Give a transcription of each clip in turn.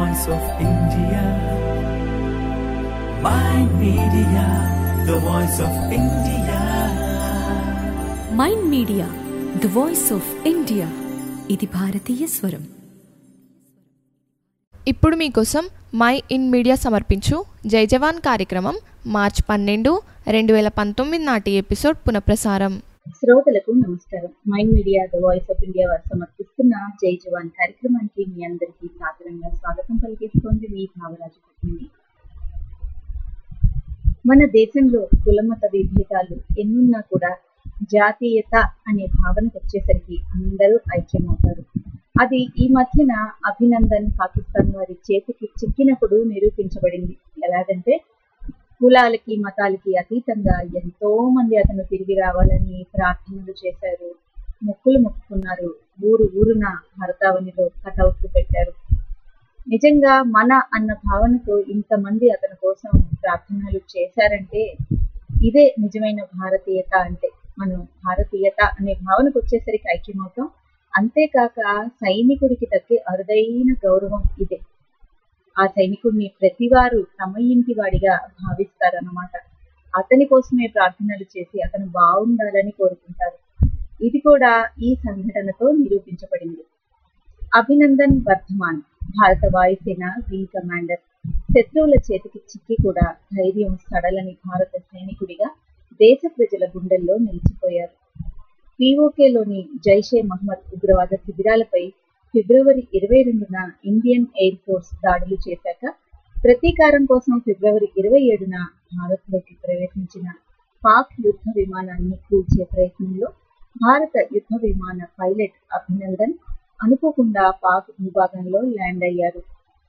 voice of India. My media, the voice of India. Mind Media the voice of India ఇది భారతీయ స్వరం ఇప్పుడు మీకోసం మై ఇన్ మీడియా సమర్పించు జై జవాన్ కార్యక్రమం మార్చ్ పన్నెండు రెండు వేల పంతొమ్మిది నాటి ఎపిసోడ్ పునఃప్రసారం శ్రోతలకు నమస్కారం Mind Media the voice of India వారు సమర్పిస్తున్న జై జవాన్ కార్యక్రమానికి మీ అందరికీ సాదరంగా స్వాగతం పలికిస్తోంది మీ భావరాజు కుటుంబి మన దేశంలో కులమత విభేదాలు ఎన్నున్నా కూడా జాతీయత అనే భావనకు వచ్చేసరికి అందరూ ఐక్యమవుతారు అది ఈ మధ్యన అభినందన్ పాకిస్తాన్ వారి చేతికి చిక్కినప్పుడు నిరూపించబడింది ఎలాగంటే కులాలకి మతాలకి అతీతంగా ఎంతో మంది అతను తిరిగి రావాలని ప్రార్థనలు చేశారు మొక్కులు మొక్కుకున్నారు ఊరు ఊరున భరతావనిలో కటౌట్లు పెట్టారు నిజంగా మన అన్న భావనతో ఇంతమంది అతని కోసం ప్రార్థనలు చేశారంటే ఇదే నిజమైన భారతీయత అంటే మనం భారతీయత అనే భావనకు వచ్చేసరికి ఐక్యమవుతాం అంతేకాక సైనికుడికి దక్కే అరుదైన గౌరవం ఇదే ఆ సైనికుడిని ప్రతివారు తమ ఇంటి వాడిగా భావిస్తారన్నమాట అతని కోసమే ప్రార్థనలు చేసి అతను బాగుండాలని కోరుకుంటారు ఇది కూడా ఈ సంఘటనతో నిరూపించబడింది అభినందన్ వర్ధమాన్ భారత వాయుసేన వింగ్ కమాండర్ శత్రువుల చేతికి చిక్కి కూడా ధైర్యం సడలని భారత సైనికుడిగా దేశ ప్రజల గుండెల్లో నిలిచిపోయారు పీఓకేలోని జైషే మహమ్మద్ ఉగ్రవాద శిబిరాలపై ఫిబ్రవరి ఇరవై రెండున ఇండియన్ ఎయిర్ ఫోర్స్ దాడులు చేశాక ప్రతీకారం కోసం ఫిబ్రవరి ఇరవై ఏడున భారత్లోకి ప్రవేశించిన పాక్ యుద్ధ విమానాన్ని కూల్చే ప్రయత్నంలో భారత యుద్ధ విమాన పైలట్ అభినందన్ అనుకోకుండా పాక్ భూభాగంలో ల్యాండ్ అయ్యారు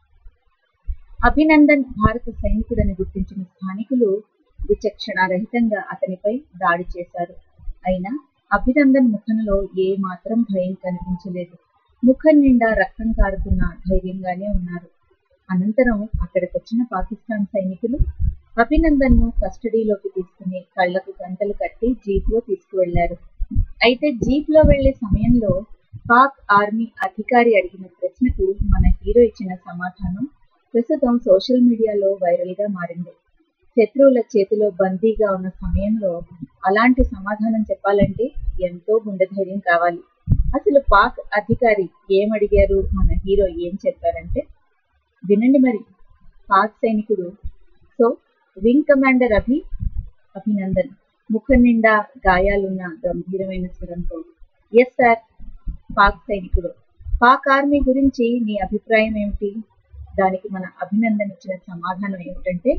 అభినందన్ భారత సైనికుడని గుర్తించిన స్థానికులు విచక్షణారహితంగా అతనిపై దాడి చేశారు అయినా అభినందన్ ముఖంలో ఏ మాత్రం భయం కనిపించలేదు ముఖం నిండా రక్తం కారుతున్న ధైర్యంగానే ఉన్నారు అనంతరం అక్కడికొచ్చిన పాకిస్తాన్ సైనికులు అభినందన్ ను కస్టడీలోకి తీసుకుని కళ్లకు గంటలు కట్టి జీప్ లో తీసుకువెళ్లారు అయితే జీప్ లో వెళ్లే సమయంలో పాక్ ఆర్మీ అధికారి అడిగిన ప్రశ్నకు మన హీరో ఇచ్చిన సమాధానం ప్రస్తుతం సోషల్ మీడియాలో వైరల్ గా మారింది శత్రువుల చేతిలో బందీగా ఉన్న సమయంలో అలాంటి సమాధానం చెప్పాలంటే ఎంతో గుండె ధైర్యం కావాలి అసలు పాక్ అధికారి ఏమడిగారు మన హీరో ఏం చెప్పారంటే వినండి మరి పాక్ సైనికుడు so wing commander Abhi Abhinandan ముఖం నిండా గాయాలున్న గంభీరమైన స్వరంతో ఎస్ సార్ పాక్ సైనికుడు పాక్ ఆర్మీ గురించి నీ అభిప్రాయం ఏమిటి దానికి మన అభినందన్ ఇచ్చిన సమాధానం ఏమిటంటే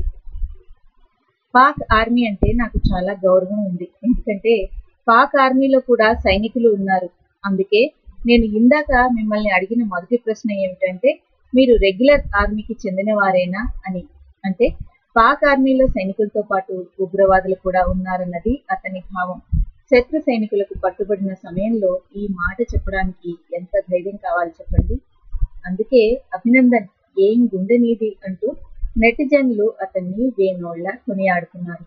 పాక్ ఆర్మీ అంటే నాకు చాలా గౌరవం ఉంది ఎందుకంటే పాక్ ఆర్మీలో కూడా సైనికులు ఉన్నారు అందుకే నేను ఇందాక మిమ్మల్ని అడిగిన మొదటి ప్రశ్న ఏమిటంటే మీరు రెగ్యులర్ ఆర్మీకి చెందిన వారేనా అని అంటే పాక్ ఆర్మీలో సైనికులతో పాటు ఉగ్రవాదులు కూడా ఉన్నారన్నది అతని భావం శత్రు సైనికులకు పట్టుబడిన సమయంలో ఈ మాట చెప్పడానికి ఎంత ధైర్యం కావాలి చెప్పండి అందుకే అభినందన్ ఏం గుండె నీది అంటూ నెటిజన్లు అతన్ని వేనోళ్ల కొనియాడుతున్నారు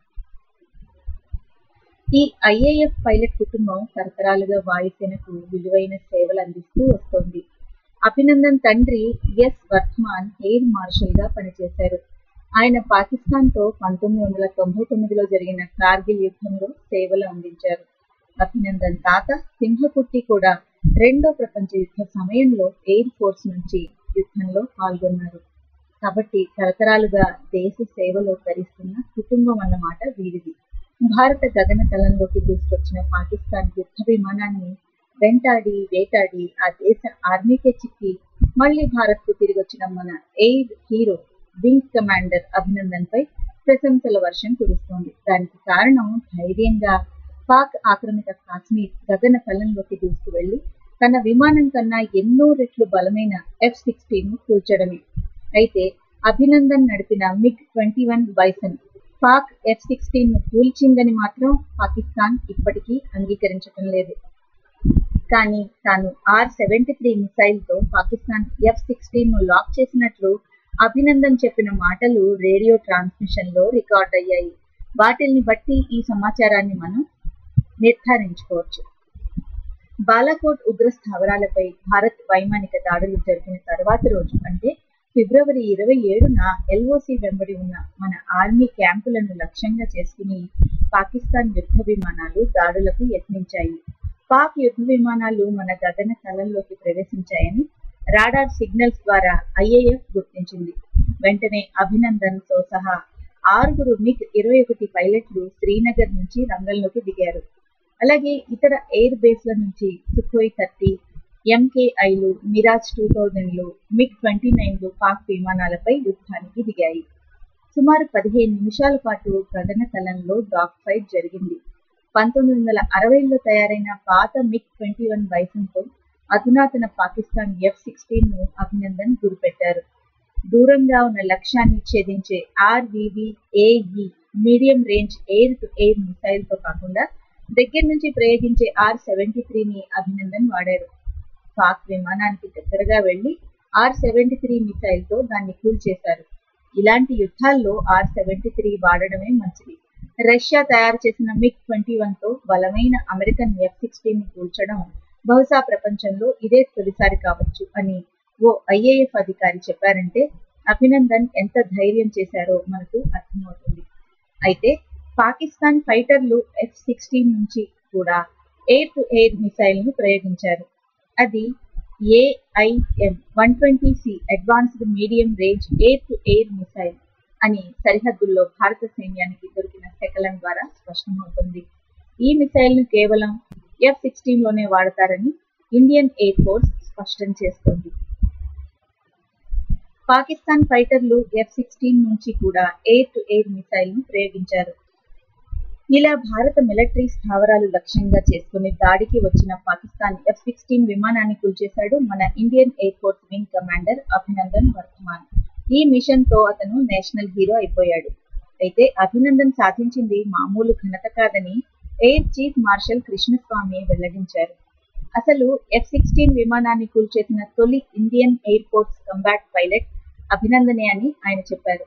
ఈ ఐఏఎఫ్ పైలట్ కుటుంబం తరతరాలుగా వాయుసేనకు విలువైన సేవలు అందిస్తూ వస్తోంది అభినందన్ తండ్రి ఎస్ వర్ధమాన్ ఎయిర్ మార్షల్ గా పనిచేశారు ఆయన పాకిస్తాన్ తో పంతొమ్మిది వందల తొంభై తొమ్మిదిలో జరిగిన కార్గిల్ యుద్ధంలో సేవలు అందించారు అభినందన్ తాత సింహకుట్టి కూడా రెండో ప్రపంచ యుద్ధ సమయంలో ఎయిర్ ఫోర్స్ నుంచి యుద్ధంలో పాల్గొన్నారు కాబట్టి తరతరాలుగా దేశ సేవలో తరిస్తున్న కుటుంబం అన్నమాట వీరిది భారత గగన తలంలోకి తీసుకొచ్చిన పాకిస్తాన్ యుద్ధ విమానాన్ని వెంటాడి వేటాడి ఆ దేశ ఆర్మీకే చిక్కి మళ్లీ భారత్ కు తిరిగి వచ్చిన మన air hero wing commander Abhinandan పై ప్రశంసల వర్షం కురుస్తోంది దానికి కారణం ధైర్యంగా పాక్ ఆక్రమిత కాశ్మీర్ గగన తలంలోకి దూసుకువెళ్లి తన విమానం కన్నా ఎన్నో రెట్లు బలమైన ఎఫ్ సిక్స్టీన్ కూల్చడమే అయితే అభినందన్ నడిపిన MiG twenty one Bison Pak F sixteen ను కూల్చిందని మాత్రం పాకిస్తాన్ ఇప్పటికీ అంగీకరించడం లేదు కానీ తాను ఆర్ సెవెంటీ త్రీ మిసైల్ తో పాకిస్తాన్ ఎఫ్ సిక్స్టీన్ ను లాక్ చేసినట్లు అభినందన్ చెప్పిన మాటలు రేడియో ట్రాన్స్మిషన్ లో రికార్డ్ అయ్యాయి వాటిల్ని బట్టి ఈ సమాచారాన్ని మనం నిర్ధారించుకోవచ్చు బాలాకోట్ ఉగ్ర స్థావరాలపై భారత్ వైమానిక దాడులు జరిపిన తర్వాతి రోజు అంటే ఫిబ్రవరి ఇరవై ఏడున ఎల్ఓసి వెంబడి ఉన్న మన ఆర్మీ క్యాంపులను లక్ష్యంగా చేసుకుని పాకిస్తాన్ యుద్ధ విమానాలు దాడులకు యత్నించాయి పాక్ యుద్ధ విమానాలు మన గగన తలంలోకి ప్రవేశించాయని రాడార్ సిగ్నల్స్ ద్వారా ఐఏఎఫ్ గుర్తించింది వెంటనే అభినందన్ తో సహా ఆరుగురు మిగ్ ఇరవై ఒకటి పైలట్లు శ్రీనగర్ నుంచి రంగంలోకి దిగారు అలాగే ఇతర ఎయిర్ బేస్ల నుంచి సుఖోయ్ థర్టీ ఎంకేఐలు మిరాజ్ టూ థౌజండ్లు మిగ్ ట్వంటీ నైన్లు పాక్ విమానాలపై యుద్ధానికి దిగాయి సుమారు పదిహేను నిమిషాల పాటు గగన తలంలో డాగ్ ఫైట్ జరిగింది పంతొమ్మిది వందల అరవైలో తయారైన పాత మిగ్ ట్వంటీ వన్ బైసన్తో అధునాతన పాకిస్తాన్ ఎఫ్ సిక్స్టీన్ ను అభినందన్ గురిపెట్టారు దూరంగా ఉన్న లక్ష్యాన్ని ఛేదించే RVVAE medium range air to air missile తో కాకుండా దగ్గర నుంచి ప్రయోగించే ఆర్ సెవెంటీ త్రీని అభినందన్ వాడారు పాక్ విమానానికి దగ్గరగా వెళ్లి ఆర్ సెవెంటీ త్రీ మిసైల్ తో దాన్ని కూల్చేశారు ఇలాంటి యుద్ధాల్లో ఆర్ సెవెంటీ త్రీ వాడడమే మంచిది రష్యా తయారు చేసిన మిగ్ ట్వంటీ వన్ తో బలమైన అమెరికన్ ఎఫ్ సిక్స్టీన్ ని కూల్చడం బహుశా ప్రపంచంలో ఇదే తొలిసారి కావచ్చు అని ఓ ఐఏఎఫ్ అధికారి చెప్పారంటే అభినందన్ ఎంత ధైర్యం చేశారో మనకు అర్థమవుతుంది అయితే పాకిస్తాన్ ఫైటర్లు ఎఫ్ సిక్స్టీన్ నుంచి కూడా ఎయిర్ టు ఎయిర్ మిసైల్ ను ప్రయోగించారు అది AIM one twenty C advanced medium range air to air missile అని సరిహద్దుల్లో భారత సైన్యానికి దొరికిన శకలం ద్వారా స్పష్టమవుతుంది ఈ మిసైల్ ను కేవలం ఎఫ్ సిక్స్టీన్ లోనే వాడతారని ఇండియన్ ఎయిర్ ఫోర్స్ స్పష్టం చేస్తోంది పాకిస్తాన్ ఫైటర్లు ఎఫ్ సిక్స్టీన్ నుంచి కూడా ఎయిర్ టు ఎయిర్ మిసైల్ ను ప్రయోగించారు ఇలా భారత మిలిటరీ స్థావరాలు లక్ష్యంగా చేసుకుని దాడికి వచ్చిన పాకిస్తాన్ ఎఫ్ సిక్స్టీన్ విమానాన్ని కూల్చేశాడు మన Indian air force wing commander Abhinandan Varthaman ఈ మిషన్ తో అతను నేషనల్ హీరో అయిపోయాడు అయితే అభినందన్ సాధించింది మామూలు ఘనత కాదని ఎయిర్ చీఫ్ మార్షల్ కృష్ణస్వామి వెల్లడించారు అసలు ఎఫ్ సిక్స్టీన్ విమానాన్ని కూల్చేసిన తొలి Indian air force combat pilot అభినందనే అని ఆయన చెప్పారు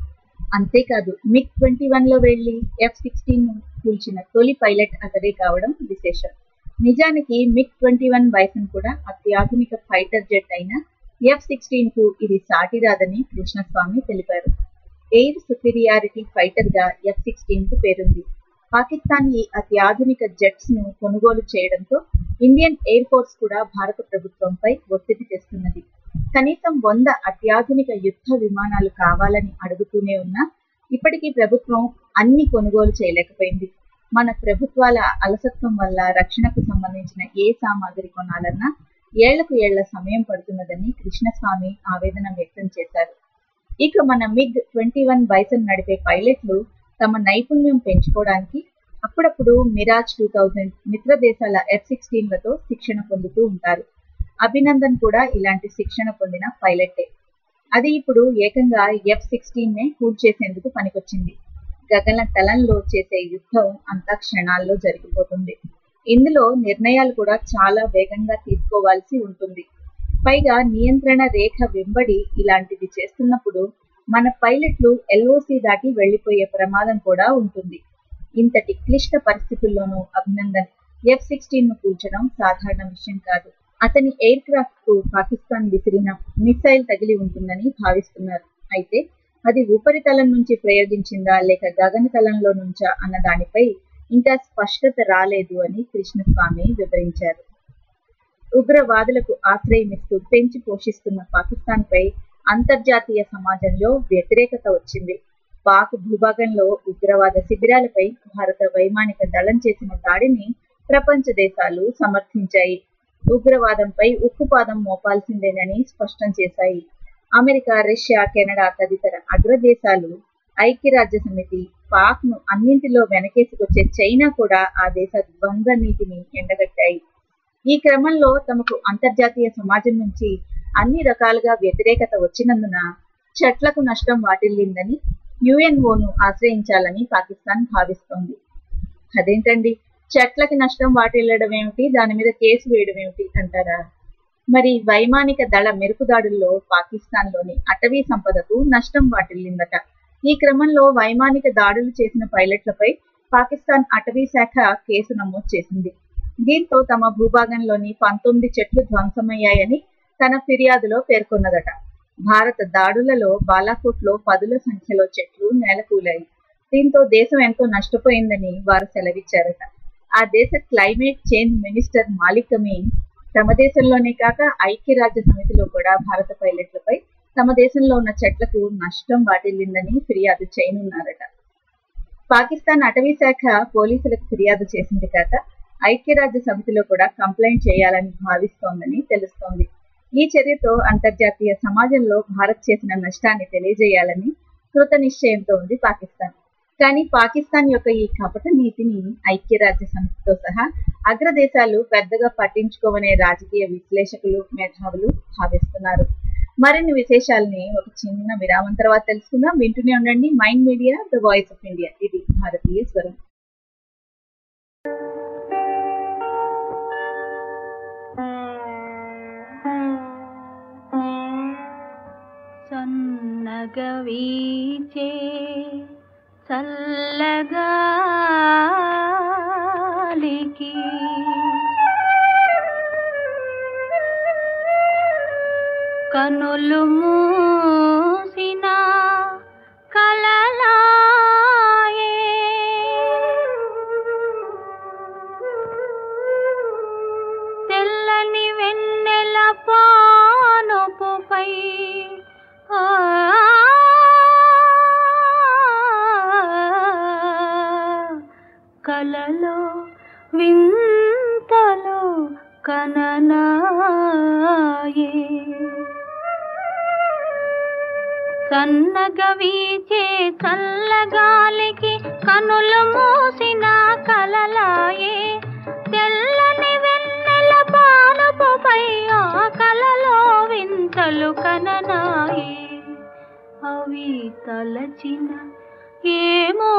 అంతేకాదు మిగ్ ట్వంటీ వన్ లో వెళ్లి ఎఫ్ సిక్స్టీన్ ను కూల్చిన తొలి పైలట్ అతడే కావడం విశేషం నిజానికి మిగ్ ట్వంటీ వన్ బైసన్ కూడా అత్యాధునిక ఫైటర్ జెట్ అయిన ఎఫ్ సిక్స్టీన్ కు ఇది సాటి రాదని కృష్ణస్వామి తెలిపారు ఎయిర్ సుపీరియారిటీ ఫైటర్ గా ఎఫ్ సిక్స్టీన్ కు పేరుంది పాకిస్తాన్ ఈ అత్యాధునిక జెట్స్ ను కొనుగోలు చేయడంతో ఇండియన్ ఎయిర్ ఫోర్స్ కూడా భారత ప్రభుత్వంపై ఒత్తిడి తెస్తున్నది కనీసం వంద అత్యాధునిక యుద్ధ విమానాలు కావాలని అడుగుతూనే ఉన్నా ఇప్పటికీ ప్రభుత్వం అన్ని కొనుగోలు చేయలేకపోయింది మన ప్రభుత్వాల అలసత్వం వల్ల రక్షణకు సంబంధించిన ఏ సామాగ్రి కొనాలన్నా ఏళ్లకు ఏళ్ల సమయం పడుతున్నదని కృష్ణస్వామి ఆవేదన వ్యక్తం చేశారు ఇక మన మిగ్ ట్వంటీ వన్ బైసన్ నడిపే పైలట్లు తమ నైపుణ్యం పెంచుకోవడానికి అప్పుడప్పుడు మిరాజ్ టూ థౌజండ్ మిత్ర దేశాల ఎఫ్ సిక్స్టీన్లతో శిక్షణ పొందుతూ ఉంటారు అభినందన్ కూడా ఇలాంటి శిక్షణ పొందిన పైలటే అది ఇప్పుడు ఏకంగా ఎఫ్ సిక్స్టీన్ నే కూల్చేసేందుకు పనికొచ్చింది గగన తలంలో చేసే యుద్ధం అంతా క్షణాల్లో జరిగిపోతుంది ఇందులో నిర్ణయాలు కూడా చాలా వేగంగా తీసుకోవాల్సి ఉంటుంది పైగా నియంత్రణ రేఖ వెంబడి ఇలాంటిది చేస్తున్నప్పుడు మన పైలట్లు ఎల్ఓసి దాటి వెళ్లిపోయే ప్రమాదం కూడా ఉంటుంది ఇంతటి క్లిష్ట పరిస్థితుల్లోనూ అభినందన్ ఎఫ్ సిక్స్టీన్ ను కూల్చడం సాధారణ విషయం కాదు అతని ఎయిర్ క్రాఫ్ట్ కు పాకిస్తాన్ విసిరిన మిసైల్ తగిలి ఉంటుందని భావిస్తున్నారు అయితే అది ఉపరితలం నుంచి ప్రయోగించిందా లేక గగనతలంలో నుంచా అన్న దానిపై ఇంకా స్పష్టత రాలేదు అని కృష్ణస్వామి వివరించారు ఉగ్రవాదులకు ఆశ్రయమిస్తూ పెంచి పోషిస్తున్న పాకిస్తాన్ పై అంతర్జాతీయ సమాజంలో వ్యతిరేకత వచ్చింది పాక్ భూభాగంలో ఉగ్రవాద శిబిరాలపై భారత వైమానిక దళం చేసిన దాడిని ప్రపంచ దేశాలు సమర్థించాయి ఉగ్రవాదంపై ఉక్కుపాదం మోపాల్సిందేనని స్పష్టం చేశాయి అమెరికా రష్యా కెనడా తదితర అగ్రదేశాలు ఐక్యరాజ్య సమితి పాక్ ను అన్నింటిలో వెనకేసుకొచ్చే చైనా కూడా ఆ దేశ ద్వంద్వ నీతిని ఎండగట్టాయి ఈ క్రమంలో తమకు అంతర్జాతీయ సమాజం నుంచి అన్ని రకాలుగా వ్యతిరేకత వచ్చినందున చెట్లకు నష్టం వాటిల్లిందని యుఎన్ఓను ఆశ్రయించాలని పాకిస్తాన్ భావిస్తోంది అదేంటండి చెట్లకి నష్టం వాటిల్లడం ఏమిటి దాని మీద కేసు వేయడం ఏమిటి అంటారా మరి వైమానిక దళ మెరుపుదాడుల్లో పాకిస్తాన్ లోని అటవీ సంపదకు నష్టం వాటిల్లిందట ఈ క్రమంలో వైమానిక దాడులు చేసిన పైలట్లపై పాకిస్తాన్ అటవీ శాఖ కేసు నమోదు చేసింది దీంతో తమ భూభాగంలోని పంతొమ్మిది చెట్లు ధ్వంసమయ్యాయని తన ఫిర్యాదులో పేర్కొన్నదట భారత దాడులలో బాలాకోట్లో పదుల సంఖ్యలో చెట్లు నేలకూలాయి దీంతో దేశం ఎంతో నష్టపోయిందని వారు సెలవిచ్చారట ఆ దేశ climate change minister Malik Amin తమ దేశంలోనే కాక ఐక్యరాజ్య సమితిలో కూడా భారత పైలట్లపై తమ దేశంలో ఉన్న చెట్లకు నష్టం వాటిల్లిందని ఫిర్యాదు చేయనున్నారట పాకిస్తాన్ అటవీ శాఖ పోలీసులకు ఫిర్యాదు చేసింది కాక ఐక్యరాజ్య సమితిలో కూడా కంప్లైంట్ చేయాలని భావిస్తోందని తెలుస్తోంది ఈ చర్యతో అంతర్జాతీయ సమాజంలో భారత్ చేసిన నష్టాన్ని తెలియజేయాలని కృత నిశ్చయంతో ఉంది పాకిస్తాన్ కానీ పాకిస్తాన్ యొక్క ఈ కపట నీతిని ఐక్యరాజ్య సమితితో సహా అగ్రదేశాలు పెద్దగా పట్టించుకోవనే రాజకీయ విశ్లేషకులు మేధావులు భావిస్తున్నారు మరిన్ని విశేషాలని ఒక చిన్న విరామం తర్వాత తెలుసుకుందాం వింటూనే ఉండండి Mind Media the voice of India ఇది భారతీయ స్వరం సన్నగవీచే చల్లగాలికి కనులు మూసిన కలలాయే తెల్లని వెన్నెల పానుపుపై ఆ కలలో వింతలో కననాయే సన్నగ వీచే చల్లగాలికి కనులు మూసిన కలలాయే తెల్లని వెన్నెల పానుపుపై ఆ కలలో వింతలు కననాయే అవి తలచిన ఏమో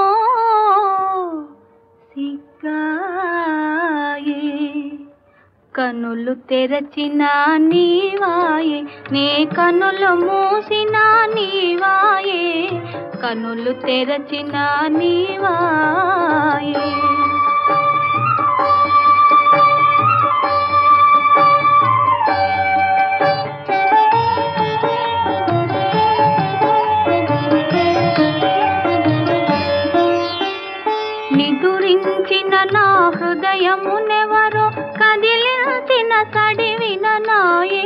సిగ్గాయే కనులు తెరచిన నీవాయే నే కనులు మూసిన నీవాయే కనులు తెరచిన నీవాయే నిదురించిన నా హృదయమునెవరో కదిలించిన సడివిన నాయే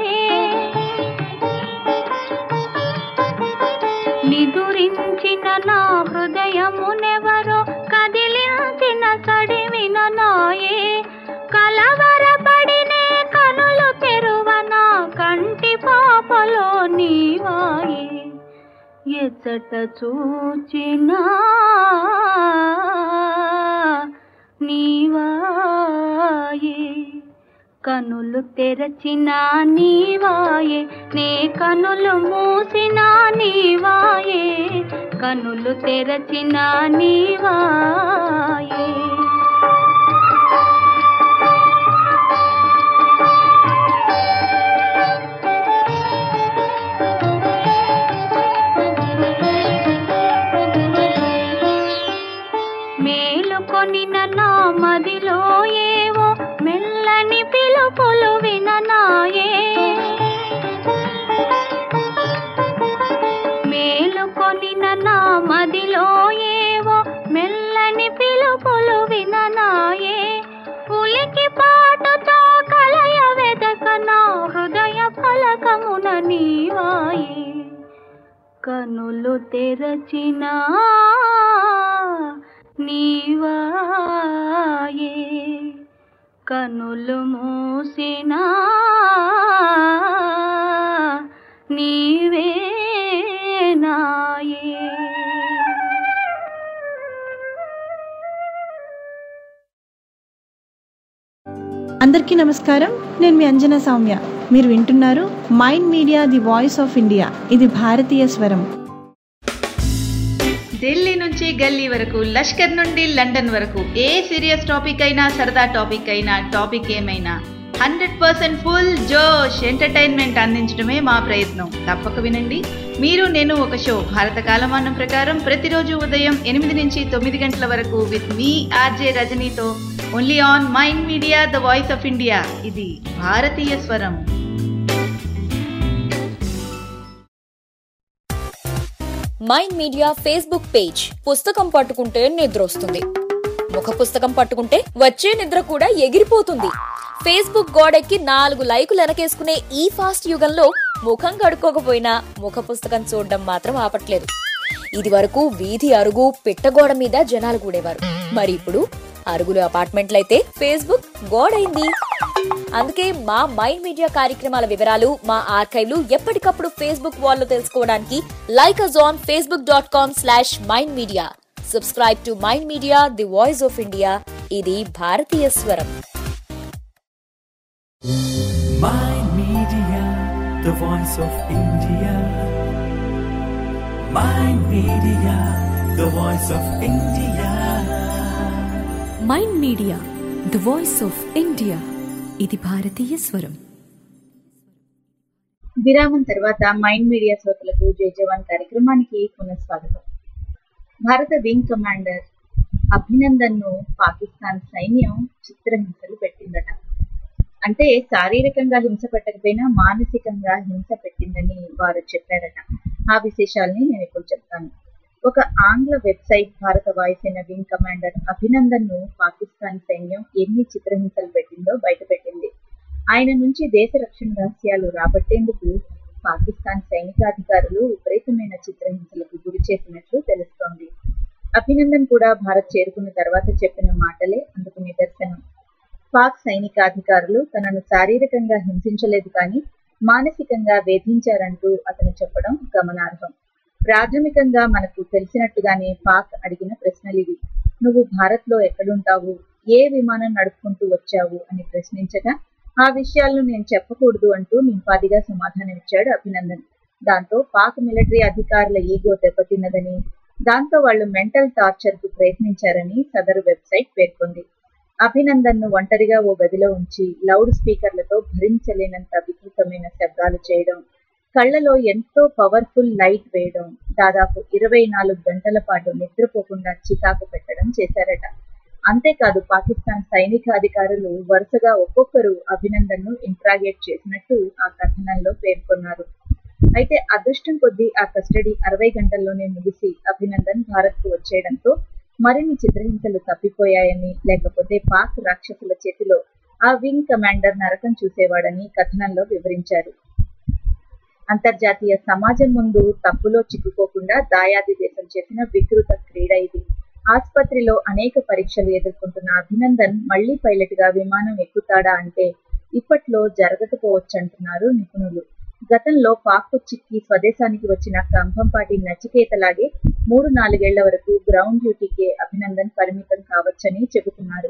నిదురించిన నా హృదయమునెవరో కదిలించిన సడివిన నాయే కలవరపడినే కనులు తెరువన కంటి పాపలో నీవాయే ఎచ్చట చూచినా నీవాయే కనులు తెరచిన నీవాయే నే కనులు మూసిన నీవాయే కనులు తెరచిన నీవాయే మేలుకొనిన నా మదిలో ఏవో మెల్లని పిలుపులు విననాయే మేలుకొనిన నా మదిలో ఏవో మెల్లని పిలుపులు విననాయే ఉలికి పాటుతో కలయ వెదక నా హృదయ ఫలకమున నీవాయే కనులు తెరచినా నీవాయే కనులు మూసినా నీవే నాయే అందరికీ నమస్కారం నేను మీ అంజనా సౌమ్య మీరు వింటున్నారు Mind Media the voice of India ఇది భారతీయ స్వరం ఢిల్లీ నుంచి గల్లీ వరకు లష్కర్ నుండి లండన్ వరకు ఏ సీరియస్ టాపిక్ అయినా సరదా టాపిక్ అయినా టాపిక్ ఏమైనా hundred percent full josh entertainment అందించడమే మా ప్రయత్నం తప్పక వినండి మీరు నేను ఒక షో భారత కాలమానం ప్రకారం ప్రతిరోజు ఉదయం ఎనిమిది నుంచి తొమ్మిది గంటల వరకు విత్ మీ ఆర్జే రజనీతో only on Mind Media the voice of India ఇది భారతీయ స్వరం మైండ్ మీడియా ఫేస్బుక్ పేజ్ పుస్తకం పట్టుకుంటే నిద్ర వస్తుంది ముఖ పుస్తకం పట్టుకుంటే వచ్చే నిద్ర కూడా ఎగిరిపోతుంది ఫేస్బుక్ గోడెక్కి నాలుగు లైకులు వెనకేసుకునే ఈ ఫాస్ట్ యుగంలో ముఖం కడుక్కోకపోయినా ముఖ పుస్తకం చూడడం మాత్రం ఆపట్లేదు ఇది వరకు వీధి అరుగు పిట్టగోడ మీద జనాలు కూడేవారు మరి ఇప్పుడు అరుగులు అపార్ట్మెంట్లయితే ఫేస్బుక్ గోడైంది అందుకే మా మైండ్ మీడియా కార్యక్రమాల వివరాలు మా ఆర్కైవ్లు ఎప్పటికప్పుడు ఫేస్బుక్ వాల్లో తెలుసుకోవడానికి like us on Facebook dot com slash Mind Media subscribe to Mind Media the voice of India ఇది భారతీయ స్వరం Mind Media, the voice of India. Mind Media, the voice of India. Mind Media the voice of India ఇది భారతీయ స్వరం విరామం తర్వాత mind media శ్రోతలకు జై జవాన్ కార్యక్రమానికి పునఃస్వాగతం భారత వింగ్ కమాండర్ అభినందన్ ను పాకిస్తాన్ సైన్యం చిత్రహింసలు పెట్టిందట అంటే శారీరకంగా హింస పెట్టకపోయినా మానసికంగా హింస పెట్టిందని వారు చెప్పారట ఆ విశేషాల్ని నేను ఇప్పుడు చెప్తాను ఒక ఆంగ్ల వెబ్సైట్ భారత వాయుసేన వింగ్ కమాండర్ అభినందన్ ను పాకిస్తాన్ సైన్యం ఎన్ని చిత్రహింసలు పెట్టిందో బయటపెట్టింది ఆయన నుంచి దేశ రక్షణ రహస్యాలు రాబట్టేందుకు పాకిస్తాన్ సైనికాధికారులు విపరీతమైన చిత్రహింసలకు గురి చేసినట్లు తెలుస్తోంది అభినందన్ కూడా భారత్ చేరుకున్న తర్వాత చెప్పిన మాటలే అందుకు నిదర్శనం పాక్ సైనికాధికారులు తనను శారీరకంగా హింసించలేదు కానీ మానసికంగా వేధించారంటూ అతను చెప్పడం గమనార్హం ప్రాథమికంగా మనకు తెలిసినట్టుగానే పాక్ అడిగిన ప్రశ్నలివి నువ్వు భారత్ లో ఎక్కడుంటావు ఏ విమానం నడుపుకుంటూ వచ్చావు అని ప్రశ్నించగా ఆ విషయాలను నేను చెప్పకూడదు అంటూ నింపాదిగా సమాధానమిచ్చాడు అభినందన్ దాంతో పాక్ మిలిటరీ అధికారుల ఈగో దెబ్బతిన్నదని దాంతో వాళ్ళు మెంటల్ టార్చర్ కు ప్రయత్నించారని సదరు వెబ్సైట్ పేర్కొంది అభినందన్ ను ఒంటరిగా ఓ గదిలో ఉంచి లౌడ్ స్పీకర్లతో భరించలేనంత వికృతమైన శబ్దాలు చేయడం కళ్ళలో ఎంతో పవర్ఫుల్ లైట్ వేయడం దాదాపు ఇరవై నాలుగు గంటల పాటు నిద్రపోకుండా చికాకు పెట్టడం చేశారట అంతేకాదు పాకిస్తాన్ సైనికాధికారులు వరుసగా ఒక్కొక్కరు అభినందన్ ను ఇంట్రాగేట్ చేసినట్టు ఆ కథనంలో పేర్కొన్నారు అయితే అదృష్టం కొద్దీ ఆ కస్టడీ అరవై గంటల్లోనే ముగిసి అభినందన్ భారత్ కు వచ్చేయడంతో మరిన్ని చిత్రహింసలు తప్పిపోయాయని లేకపోతే పాక్ రాక్షసుల చేతిలో ఆ వింగ్ కమాండర్ నరకం చూసేవాడని కథనంలో వివరించారు అంతర్జాతీయ సమాజం ముందు తప్పులో చిక్కుకోకుండా దాయాది దేశం చేసిన వికృత క్రీడ ఇది ఆసుపత్రిలో అనేక పరీక్షలు ఎదుర్కొంటున్న అభినందన్ మళ్లీ పైలట్ గా విమానం ఎక్కుతాడా అంటే ఇప్పట్లో జరగకపోవచ్చంటున్నారు నిపుణులు గతంలో పాక్ చిక్కి స్వదేశానికి వచ్చిన కంభంపాటి నచికేతలాగే మూడు నాలుగేళ్ల వరకు గ్రౌండ్ డ్యూటీకే అభినందన్ పరిమితం కావచ్చని చెబుతున్నారు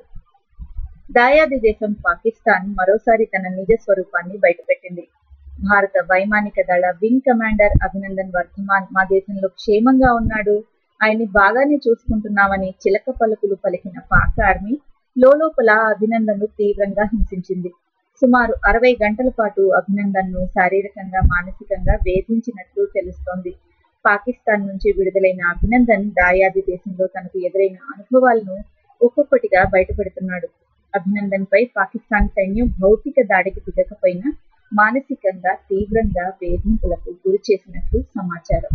దాయాది దేశం పాకిస్తాన్ మరోసారి తన నిజ స్వరూపాన్ని బయటపెట్టింది భారత వైమానిక దళ వింగ్ కమాండర్ అభినందన్ వర్ధమాన్ మా దేశంలో క్షేమంగా ఉన్నాడు ఆయన్ని బాగానే చూసుకుంటున్నామని చిలక పలుకులు పలికిన పాక్ ఆర్మీ లోపల అభినందన్ ను తీవ్రంగా హింసించింది సుమారు అరవై గంటల పాటు అభినందన్ ను శారీరకంగా మానసికంగా వేధించినట్లు తెలుస్తోంది పాకిస్తాన్ నుంచి విడుదలైన అభినందన్ దాయాది దేశంలో తనకు ఎదురైన అనుభవాలను ఒక్కొక్కటిగా బయటపెడుతున్నాడు అభినందన్ పై పాకిస్తాన్ సైన్యం భౌతిక దాడికి దిగకపోయినా మానసికంగా తీవ్రంగా వేధింపులకు గురి చేసినట్లు సమాచారం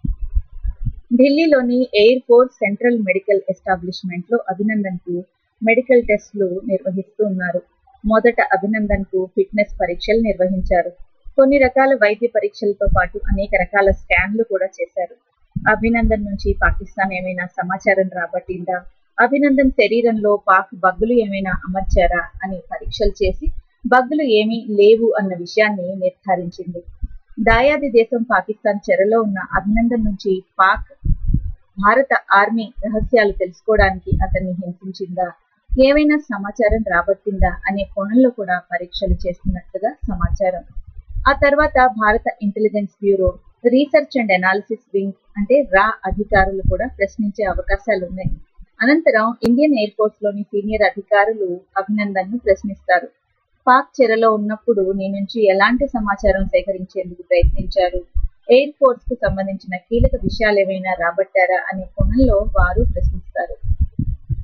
ఢిల్లీలోని air force central medical establishment లో అభినందన్ కు మెడికల్ టెస్టులు నిర్వహిస్తూ ఉన్నారు మొదట అభినందన్ కు ఫిట్నెస్ పరీక్షలు నిర్వహించారు కొన్ని రకాల వైద్య పరీక్షలతో పాటు అనేక రకాల స్కాన్లు కూడా చేశారు అభినందన్ నుంచి పాకిస్తాన్ ఏమైనా సమాచారం రాబట్టిందా అభినందన్ శరీరంలో పాక్ బగ్గులు ఏమైనా అమర్చారా అని పరీక్షలు చేసి బగ్గులు ఏమీ లేవు అన్న విషయాన్ని నిర్ధారించింది దాయాది దేశం పాకిస్తాన్ చెరలో ఉన్న అభినందన్ నుంచి పాక్ భారత ఆర్మీ రహస్యాలు తెలుసుకోవడానికి అతన్ని హింసించిందా ఏమైనా సమాచారం రాబట్టిందా అనే కోణంలో కూడా పరీక్షలు చేస్తున్నట్లుగా సమాచారం ఆ తర్వాత భారత intelligence bureau research and analysis wing అంటే రా అధికారులు కూడా ప్రశ్నించే అవకాశాలు ఉన్నాయి అనంతరం ఇండియన్ ఎయిర్ ఫోర్స్ లోని సీనియర్ అధికారులు అభినందన్ ను ప్రశ్నిస్తారు పాక్ చెరలో ఉన్నప్పుడు నీ నుంచి ఎలాంటి సమాచారం సేకరించేందుకు ప్రయత్నించారు ఎయిర్ ఫోర్స్ కు సంబంధించిన కీలక విషయాలు ఏమైనా రాబట్టారా అనే కోణంలో వారు ప్రశ్నిస్తారు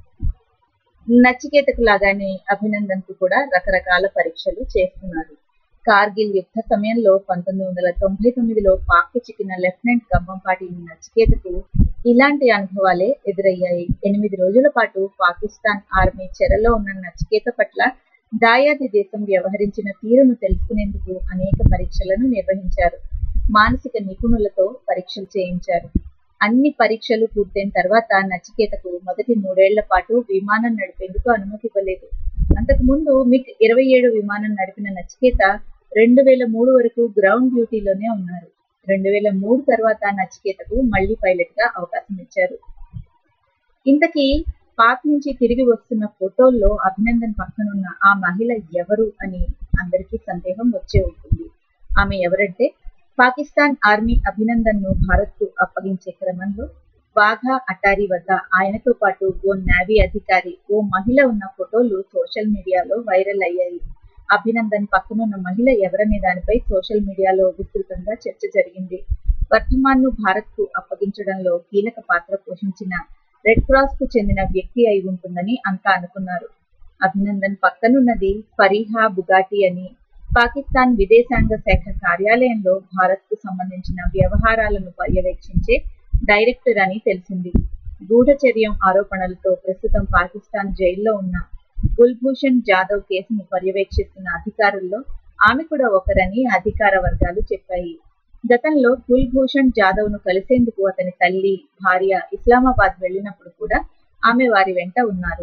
నచికేతకు లాగానే అభినందన్ కు కూడా రకరకాల పరీక్షలు చేస్తున్నారు కార్గిల్ యుద్ధ సమయంలో పంతొమ్మిది వందల తొంభై తొమ్మిదిలో పాక్ చిక్కిన లెఫ్టినెంట్ కంబంపాటి నచికేతకు ఇలాంటి అనుభవాలే ఎదురయ్యాయి ఎనిమిది రోజుల పాటు పాకిస్తాన్ ఆర్మీ చెరలో ఉన్న నచికేత పట్ల దాయాది దేశం వ్యవహరించిన తీరును తెలుసుకునేందుకు అనేక పరీక్షలను నిర్వహించారు మానసిక నిపుణులతో పరీక్షలు చేయించారు అన్ని పరీక్షలు పూర్తయిన తర్వాత నచికేతకు మొదటి మూడేళ్ల పాటు విమానం నడిపేందుకు అనుమతి ఇవ్వలేదు అంతకు ముందు మిగ్ ఇరవై ఏడు విమానం నడిపిన నచికేత రెండు వేల మూడు వరకు గ్రౌండ్ డ్యూటీలోనే ఉన్నారు రెండు వేల మూడు తర్వాత నచికేతకు మళ్లీ పైలట్ గా అవకాశం ఇచ్చారు ఇంతకీ పాక్ నుంచి తిరిగి వస్తున్న ఫోటోల్లో అభినందన్ పక్కనున్న ఆ మహిళ ఎవరు అని అందరికీ సందేహం వచ్చే ఉంటుంది ఆమె ఎవరంటే పాకిస్తాన్ ఆర్మీ అభినందన్ ను భారత్ కు అప్పగించే క్రమంలో వాఘా అటారీ వద్ద ఆయనతో పాటు ఓ నావీ అధికారి ఓ మహిళ ఉన్న ఫోటోలు సోషల్ మీడియాలో వైరల్ అయ్యాయి అభినందన్ పక్కనున్న మహిళ ఎవరనే దానిపై సోషల్ మీడియాలో విస్తృతంగా చర్చ జరిగింది వర్ధమాన్ ను భారత్ కు అప్పగించడంలో కీలక పాత్ర పోషించిన రెడ్ క్రాస్ కు చెందిన వ్యక్తి అయి ఉంటుందని అంతా అనుకున్నారు అభినందన్ పక్కనున్నది ఫరీహా బుగాటి అని పాకిస్తాన్ విదేశాంగ శాఖ కార్యాలయంలో భారత్ కు సంబంధించిన వ్యవహారాలను పర్యవేక్షించే డైరెక్టర్ అని తెలిసింది గూఢచర్యం ఆరోపణలతో ప్రస్తుతం పాకిస్తాన్ జైల్లో ఉన్న కుల్భూషణ్ జాదవ్ కేసును పర్యవేక్షిస్తున్న అధికారుల్లో ఆమె కూడా ఒకరని అధికార వర్గాలు చెప్పాయి గతంలో కుల్భూషణ్ జాదవ్ ను కలిసేందుకు అతని తల్లి భార్య ఇస్లామాబాద్ వెళ్ళినప్పుడు కూడా ఆమె వారి వెంట ఉన్నారు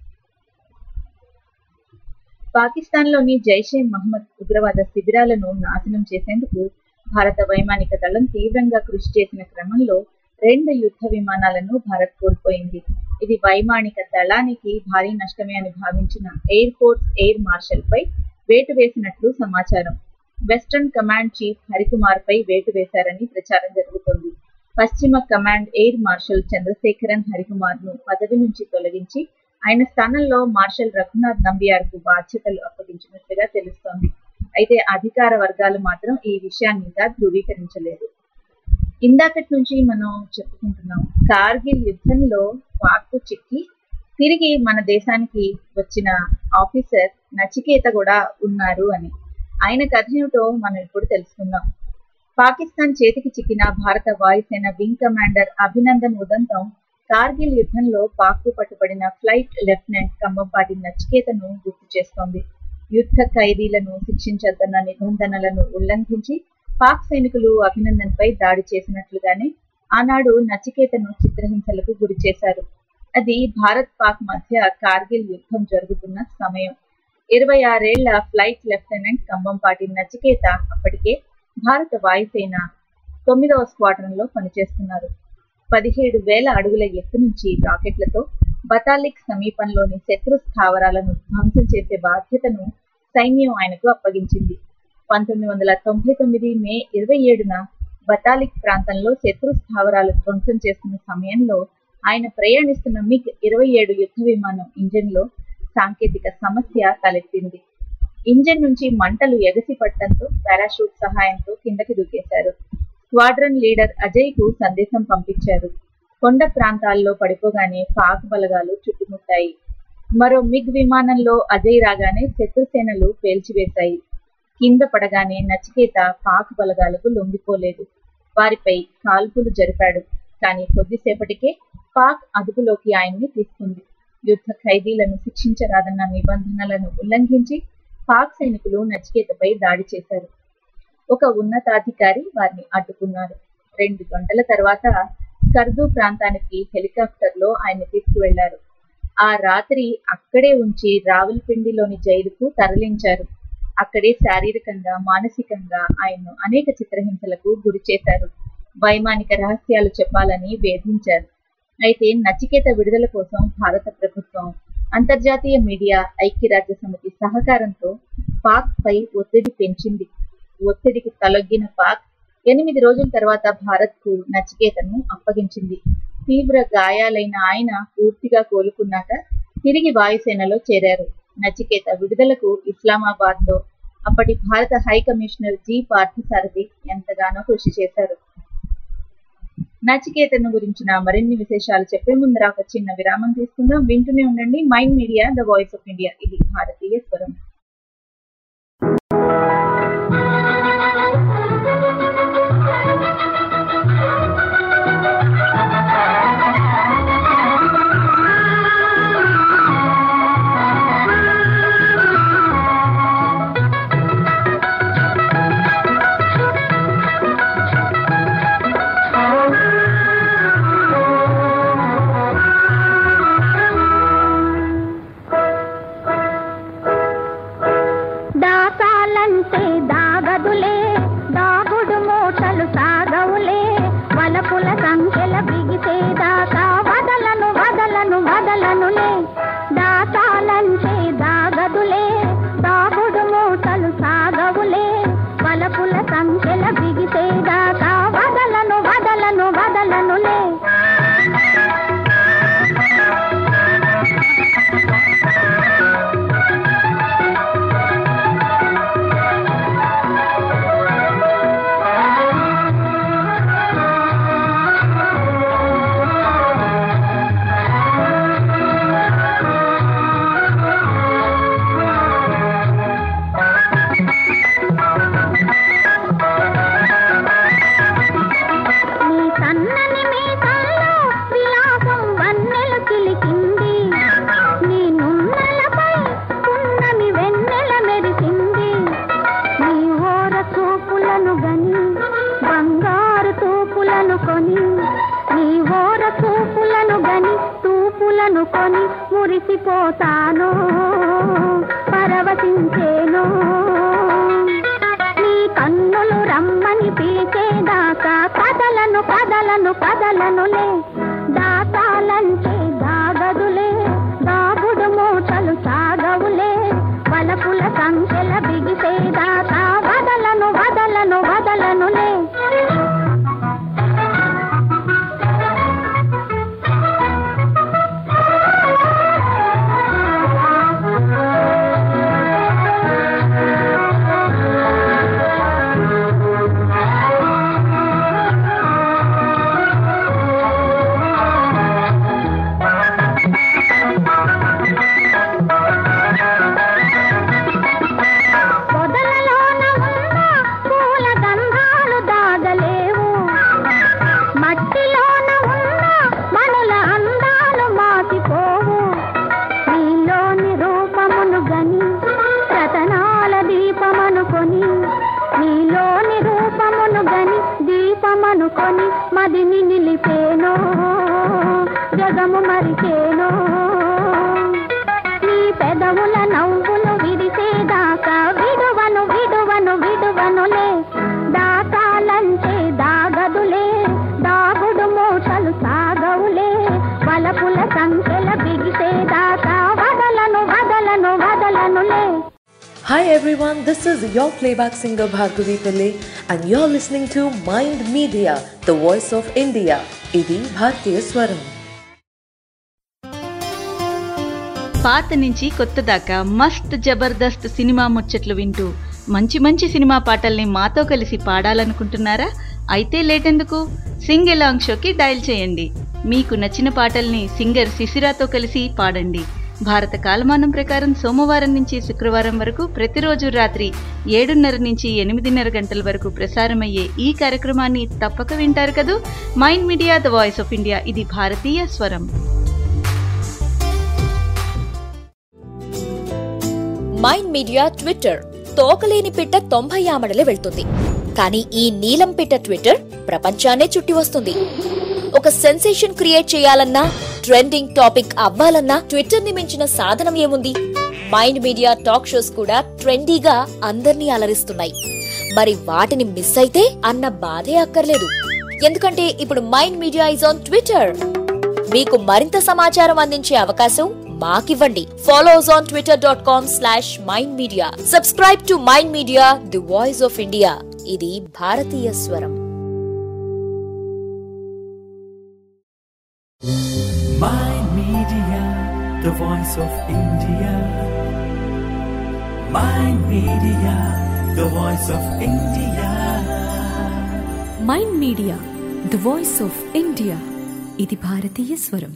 పాకిస్తాన్ లోని జైషే మహమ్మద్ ఉగ్రవాద శిబిరాలను నాశనం చేసేందుకు భారత వైమానిక దళం తీవ్రంగా కృషి చేసిన క్రమంలో రెండు యుద్ధ విమానాలను భారత్ కోల్పోయింది ఇది వైమానిక దళానికి భారీ నష్టమే అని భావించిన ఎయిర్ ఫోర్స్ ఎయిర్ మార్షల్ పై వేటు వేసినట్లు సమాచారం వెస్టర్న్ కమాండ్ చీఫ్ హరికుమార్ పై వేటు వేశారని ప్రచారం జరుగుతోంది పశ్చిమ command air marshal Chandrasekharan Harikumar ను పదవి నుంచి తొలగించి ఆయన స్థానంలో మార్షల్ రఘునాథ్ నంబియార్ కు బాధ్యతలు అప్పగించినట్లుగా తెలుస్తోంది అయితే అధికార వర్గాలు మాత్రం ఈ విషయాన్ని ఇంకా ధృవీకరించలేదు ఇందాకటి నుంచి మనం చెప్పుకుంటున్నాం కార్గిల్ యుద్ధంలో పాక్ చిక్కి తిరిగి మన దేశానికి వచ్చిన ఆఫీసర్ నచికేత కూడా ఉన్నారు అని ఆయన కథ ఏమిటో మనం ఇప్పుడు తెలుసుకుందాం పాకిస్తాన్ చేతికి చిక్కిన భారత వాయుసేన వింగ్ కమాండర్ అభినందన్ ఉదంతం కార్గిల్ యుద్ధంలో పాక్కు పట్టుబడిన ఫ్లైట్ లెఫ్టినెంట్ కంబంపాటి నచికేతను గుర్తు చేస్తోంది యుద్ధ ఖైదీలను శిక్షించద్దన్న నిబంధనలను ఉల్లంఘించి పాక్ సైనికులు అభినందన్ పై దాడి చేసినట్లుగానే ఆనాడు నచికేతను చిత్రహింసలకు గురి చేశారు అది భారత్ పాక్ మధ్య కార్గిల్ యుద్ధం జరుగుతున్న సమయం ఇరవై ఆరేళ్ల ఫ్లైట్ లెఫ్టినెంట్ కంబంపాటి నచికేత అప్పటికే భారత వాయుసేన తొమ్మిదవ స్క్వాడ్రన్ లో పనిచేస్తున్నారు పదిహేడు వేల అడుగుల ఎత్తు నుంచి రాకెట్లతో బతాలిక్ సమీపంలోని శత్రు స్థావరాలను ధ్వంసం చేసే బాధ్యతను సైన్యం ఆయనకు అప్పగించింది పంతొమ్మిది వందల తొంభై తొమ్మిది మే ఇరవై ఏడున బతాలిక్ ప్రాంతంలో శత్రు స్థావరాలు ధ్వంసం చేస్తున్న సమయంలో ఆయన ప్రయాణిస్తున్న మిగ్ ఇరవై ఏడు యుద్ధ విమానం ఇంజిన్ లో సాంకేతిక సమస్య తలెత్తింది ఇంజిన్ నుంచి మంటలు ఎగసి పట్టడంతో పారాషూట్ సహాయంతో కిందకి దూకేశారు స్క్వాడ్రన్ లీడర్ అజయ్ కు సందేశం పంపించారు కొండ ప్రాంతాల్లో పడిపోగానే పాక్ బలగాలు చుట్టుముట్టాయి మరో మిగ్ విమానంలో అజయ్ రాగానే శత్రుసేనలు పేల్చివేశాయి కింద పడగానే నచికేత పాక్ బలగాలకు లొంగిపోలేదు వారిపై కాల్పులు జరిపాడు కానీ కొద్దిసేపటికే పాక్ అదుపులోకి ఆయన్ని తీసుకుంది యుద్ధ ఖైదీలను శిక్షించరాదన్న నిబంధనలను ఉల్లంఘించి పాక్ సైనికులు నచికేతపై దాడి చేశారు ఒక ఉన్నతాధికారి వారిని అడ్డుకున్నారు రెండు గంటల తర్వాత స్కర్దు ప్రాంతానికి హెలికాప్టర్ లో ఆయన తీసుకువెళ్లారు ఆ రాత్రి అక్కడే ఉంచి రావులపిండిలోని జైలుకు తరలించారు అక్కడే శారీరకంగా మానసికంగా ఆయన్ను అనేక చిత్రహింసలకు గురి చేశారు వైమానిక రహస్యాలు చెప్పాలని వేధించారు అయితే నచికేత విడుదల కోసం భారత ప్రభుత్వం అంతర్జాతీయ మీడియా ఐక్యరాజ్య సమితి సహకారంతో పాక్ పై ఒత్తిడి పెంచింది ఒత్తిడికి తలొగ్గిన పాక్ ఎనిమిది రోజుల తర్వాత భారత్ కు నచికేతను అప్పగించింది తీవ్ర గాయాలైన ఆయన పూర్తిగా కోలుకున్నాక తిరిగి వాయుసేనలో చేరారు నచికేత విడుదలకు ఇస్లామాబాద్ లో అప్పటి భారత హై కమిషనర్ జి పార్థసారథి ఎంతగానో కృషి చేశారు నచికేతను గురించిన మరిన్ని విశేషాలు చెప్పే ముందర ఒక చిన్న విరామం తీసుకుందాం వింటూనే ఉండండి Mind Media the voice of India ఇది భారతీయ స్వరం తలుచుకొని మురిసిపోతాను పరవశించేను నీ కన్నులు రమ్మని పిలిచేదాకా కదలను కదలను కదలనులే దాటాలంటే దాగదులే దాగుడు మూటలు సాగవులే వలపుల సంఖ్యల బిగిసేదాకా వదలను వదలను వదలనులే పొదలలోన ఉన్న పూల గంధాలు దాగలేవు మట్టిలోన ఉన్న మనుల అందాలు మాసిపోవు నీలోని రూపమును గని రతనాల దీపమనుకొని నీలోని రూపమును గని దీపమనుకొని మదిని నిలిపేనో జగము మరిచేనో నీ పెదవుల నవ్వులు విరిసేదాకా విడువను విడువను విడువనులే దాటాలంటే దాగదులే దాగుడు మూటలు సాగవులే వలపుల సంఖ్యల బిగిసేదాకా వదలను వదలను వదలనులే Hi everyone, this is your playback singer Bhargavi Pillai and you're listening to Mind Media, the voice of India. ఇది భారతీయ స్వరం పాత నుంచి కొత్త దాకా మస్త్ జబర్దస్త్ సినిమా ముచ్చట్లు వింటూ మంచి మంచి సినిమా పాటల్ని మాతో కలిసి పాడాలనుకుంటున్నారా అయితే లేటెందుకు సింగ్ ఎలాంగ్ షోకి డయల్ చేయండి మీకు నచ్చిన పాటల్ని సింగర్ శిశిరాతో కలిసి పాడండి భారత కాలమానం ప్రకారం సోమవారం నుంచి శుక్రవారం వరకు ప్రతిరోజు రాత్రి ఏడున్నర నుంచి ఎనిమిదిన్నర గంటల వరకు ప్రసారమయ్యే ఈ కార్యక్రమాన్ని తప్పక వింటారు కదూ Mind Media the voice of India ఇది భారతీయ స్వరం మైండ్ మీడియా ట్విట్టర్ తోకలేని పిట్ట తొంభై ఆమడలే వెళ్తుంది కానీ ఈ నీలం పిట్ట ట్విట్టర్ ప్రపంచాన్నే చుట్టి వస్తుంది ఒక సెన్సేషన్ క్రియేట్ చేయాలన్నా ట్రెండింగ్ టాపిక్ అవ్వాలన్నా ట్విట్టర్ ని మించిన సాధనం ఏముంది మైండ్ మీడియా టాక్ షోస్ కూడా ట్రెండీగా అందర్నీ అలరిస్తున్నాయి మరి వాటిని మిస్ అయితే అన్న బాధే అక్కర్లేదు ఎందుకంటే ఇప్పుడు Mind Media is on Twitter మీకు మరింత సమాచారం అందించే అవకాశం మాకివ్వండి follow us on Twitter dot com slash Mind Media subscribe to Mind Media the voice of India ఇది భారతీయ స్వరం Mind Media, the voice of India. Mind Media, the voice of India. Mind Media the voice of India ఇది భారతీయ స్వరం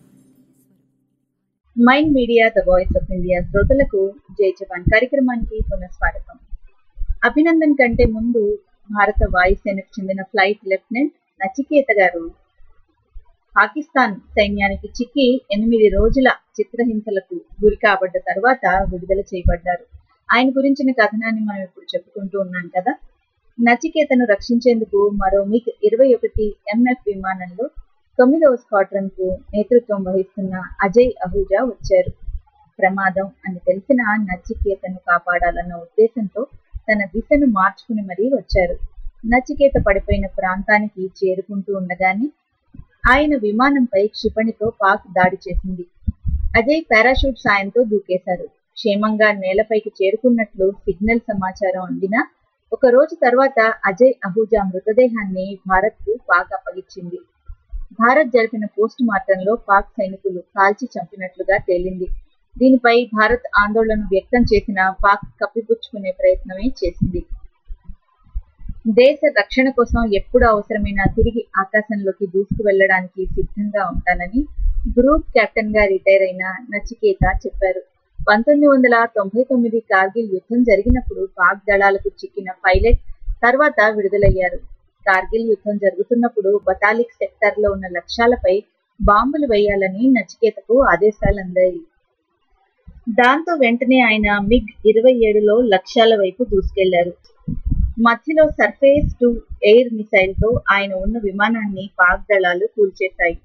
Mind Media the voice of India శ్రోతలకు జై జవాన్ కార్యక్రమానికి పునఃస్వాగతం అభినందన్ కంటే ముందు భారత వాయుసేనకు చెందిన ఫ్లైట్ లెఫ్టినెంట్ నచికేత గారు పాకిస్తాన్ సైన్యానికి చిక్కి ఎనిమిది రోజుల చిత్రహింసలకు గురి కాబడ్డ తర్వాత విడుదల చేయబడ్డారు ఆయన గురించిన కథనాన్ని మనం ఇప్పుడు చెప్పుకుంటూ ఉన్నాం కదా నచికేతను రక్షించేందుకు మరో మిగ్ ఇరవై ఒకటి ఎంఎఫ్ విమానంలో తొమ్మిదవ స్క్వాడ్రన్ కు నేతృత్వం వహిస్తున్న అజయ్ అహూజా వచ్చారు ప్రమాదం అని తెలిసిన నచికేతను కాపాడాలన్న ఉద్దేశంతో తన దిశను మార్చుకుని మరీ వచ్చారు నచికేత పడిపోయిన ప్రాంతానికి చేరుకుంటూ ఉండగానే ఆయన విమానంపై క్షిపణితో పాక్ దాడి చేసింది అజయ్ పారాషూట్ సాయంతో దూకేశారు క్షేమంగా నేలపైకి చేరుకున్నట్లు సిగ్నల్ సమాచారం అందినా ఒక రోజు తర్వాత అజయ్ అహూజా మృతదేహాన్ని భారత్ కు పాక్ అప్పగించింది భారత్ జరిపిన పోస్ట్ మార్టంలో పాక్ సైనికులు కాల్చి చంపినట్లుగా తేలింది దీనిపై భారత్ ఆందోళన వ్యక్తం చేసిన పాక్ కప్పిపుచ్చుకునే ప్రయత్నమే చేసింది దేశ రక్షణ కోసం ఎప్పుడు అవసరమైనా తిరిగి ఆకాశంలోకి దూసుకు వెళ్లడానికి సిద్ధంగా ఉంటానని గ్రూప్ కెప్టెన్ గా రిటైర్ అయిన నచికేత చెప్పారు పంతొమ్మిది వందల తొంభై తొమ్మిది కార్గిల్ యుద్ధం జరిగినప్పుడు పాక్ దళాలకు చిక్కిన పైలట్ తర్వాత విడుదలయ్యారు కార్గిల్ యుద్ధం జరుగుతున్నప్పుడు బతాలిక్ సెక్టార్ లో ఉన్న లక్ష్యాలపై బాంబులు వేయాలని నచికేతకు ఆదేశాలు అందాయి దాంతో వెంటనే ఆయన మిగ్ ఇరవై ఏడులో లక్ష్యాల వైపు దూసుకెళ్లారు మధ్యలో సర్ఫేస్ టు ఎయిర్ మిసైల్ తో ఆయన ఉన్న విమానాన్ని పాక్ దళాలు కూల్చేశాయి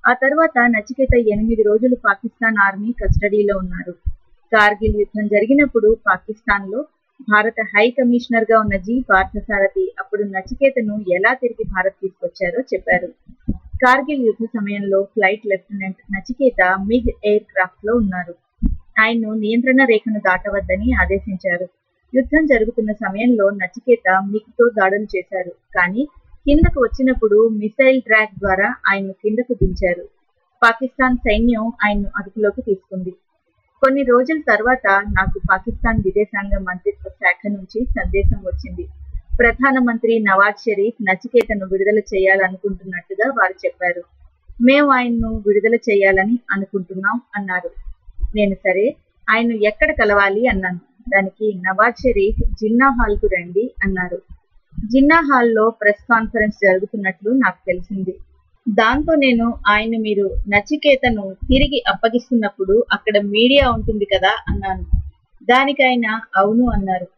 ఆ తర్వాత నచికేత ఎనిమిది రోజులు పాకిస్తాన్ ఆర్మీ కస్టడీలో ఉన్నారు కార్గిల్ యుద్ధం జరిగినప్పుడు పాకిస్తాన్ లో భారత హై కమిషనర్ గా ఉన్న జి పార్థసారథి అప్పుడు నచికేతను ఎలా తిరిగి భారత్ తీసుకొచ్చారో చెప్పారు కార్గిల్ యుద్ధ సమయంలో flight lieutenant Nachiketa MiG aircraft లో ఉన్నారు ఆయన్ను నియంత్రణ రేఖను దాటవద్దని ఆదేశించారు యుద్ధం జరుగుతున్న సమయంలో నచికేత మిగ్ తో దాడులు చేశారు కానీ కిందకు వచ్చినప్పుడు మిసైల్ ట్రాక్ ద్వారా ఆయన్ను కిందకు దించారు పాకిస్తాన్ సైన్యం ఆయన్ను అదుపులోకి తీసుకుంది కొన్ని రోజుల తర్వాత నాకు పాకిస్తాన్ విదేశాంగ మంత్రిత్వ శాఖ నుంచి సందేశం వచ్చింది ప్రధానమంత్రి నవాజ్ షరీఫ్ నచికేతను విడుదల చేయాలనుకుంటున్నట్టుగా వారు చెప్పారు మేము ఆయన్ను విడుదల చేయాలని అనుకుంటున్నాం అన్నారు నేను సరే ఆయన్ను ఎక్కడ కలవాలి అన్నాను దానికి నవాజ్ షరీఫ్ జిన్నా హాల్ కు రండి అన్నారు జిన్నా హాల్లో ప్రెస్ కాన్ఫరెన్స్ జరుగుతున్నట్లు నాకు తెలిసింది దాంతో నేను ఆయన మీరు నచికేతను తిరిగి అప్పగిస్తున్నప్పుడు అక్కడ మీడియా ఉంటుంది కదా అన్నాను దానికి ఆయన అవును అన్నారు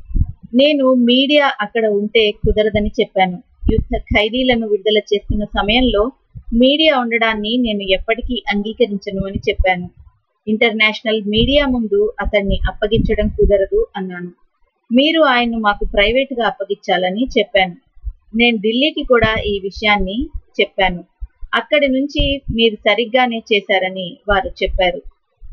నేను మీడియా అక్కడ ఉంటే కుదరదని చెప్పాను యుద్ధ ఖైదీలను విడుదల చేస్తున్న సమయంలో మీడియా ఉండడాన్ని నేను ఎప్పటికీ అంగీకరించను అని చెప్పాను ఇంటర్నేషనల్ మీడియా ముందు అతన్ని అప్పగించడం కుదరదు అన్నాను మీరు ఆయన్ను మాకు ప్రైవేట్ గా అప్పగించాలని చెప్పాను నేను ఢిల్లీకి కూడా ఈ విషయాన్ని చెప్పాను అక్కడి నుంచి మీరు సరిగ్గానే చేశారని వారు చెప్పారు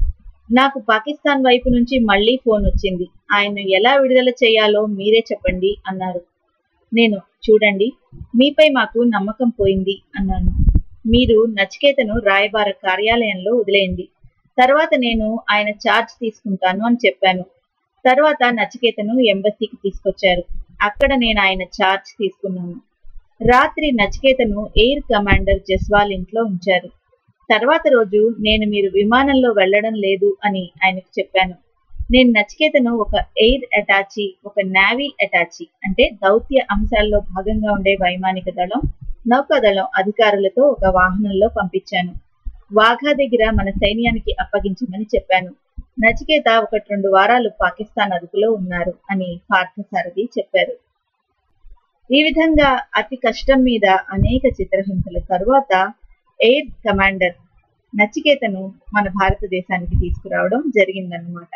నాకు పాకిస్తాన్ వైపు నుంచి మళ్ళీ ఫోన్ వచ్చింది ఆయన్ను ఎలా విడుదల చేయాలో మీరే చెప్పండి అన్నారు నేను చూడండి మీపై మాకు నమ్మకం పోయింది అన్నాను మీరు నచికేతను రాయబార కార్యాలయంలో వదిలేయండి తర్వాత నేను ఆయన ఛార్జ్ తీసుకుంటాను అని చెప్పాను తర్వాత నచికేతను ఎంబసీకి తీసుకొచ్చారు అక్కడ నేను ఆయన ఛార్జ్ తీసుకున్నాను రాత్రి నచికేతను ఎయిర్ కమాండర్ జస్వాల్ ఇంట్లో ఉంచారు తర్వాత రోజు నేను మీరు విమానంలో వెళ్లడం లేదు అని ఆయనకు చెప్పాను నేను నచికేతను ఒక ఎయిర్ అటాచీ ఒక నావీ అటాచీ అంటే దౌత్య అంశాల్లో భాగంగా ఉండే వైమానిక దళం నౌకాదళం అధికారులతో ఒక వాహనంలో పంపించాను వాఘా దగ్గర మన సైన్యానికి అప్పగించమని చెప్పాను నచికేత ఒకటి రెండు వారాలు పాకిస్తాన్ అదుపులో ఉన్నారు అని పార్థసారథి చెప్పారు ఈ విధంగా అతి కష్టం మీద అనేక చిత్రహింసల తరువాత ఎయిర్ కమాండర్ నచికేతను మన భారతదేశానికి తీసుకురావడం జరిగిందన్నమాట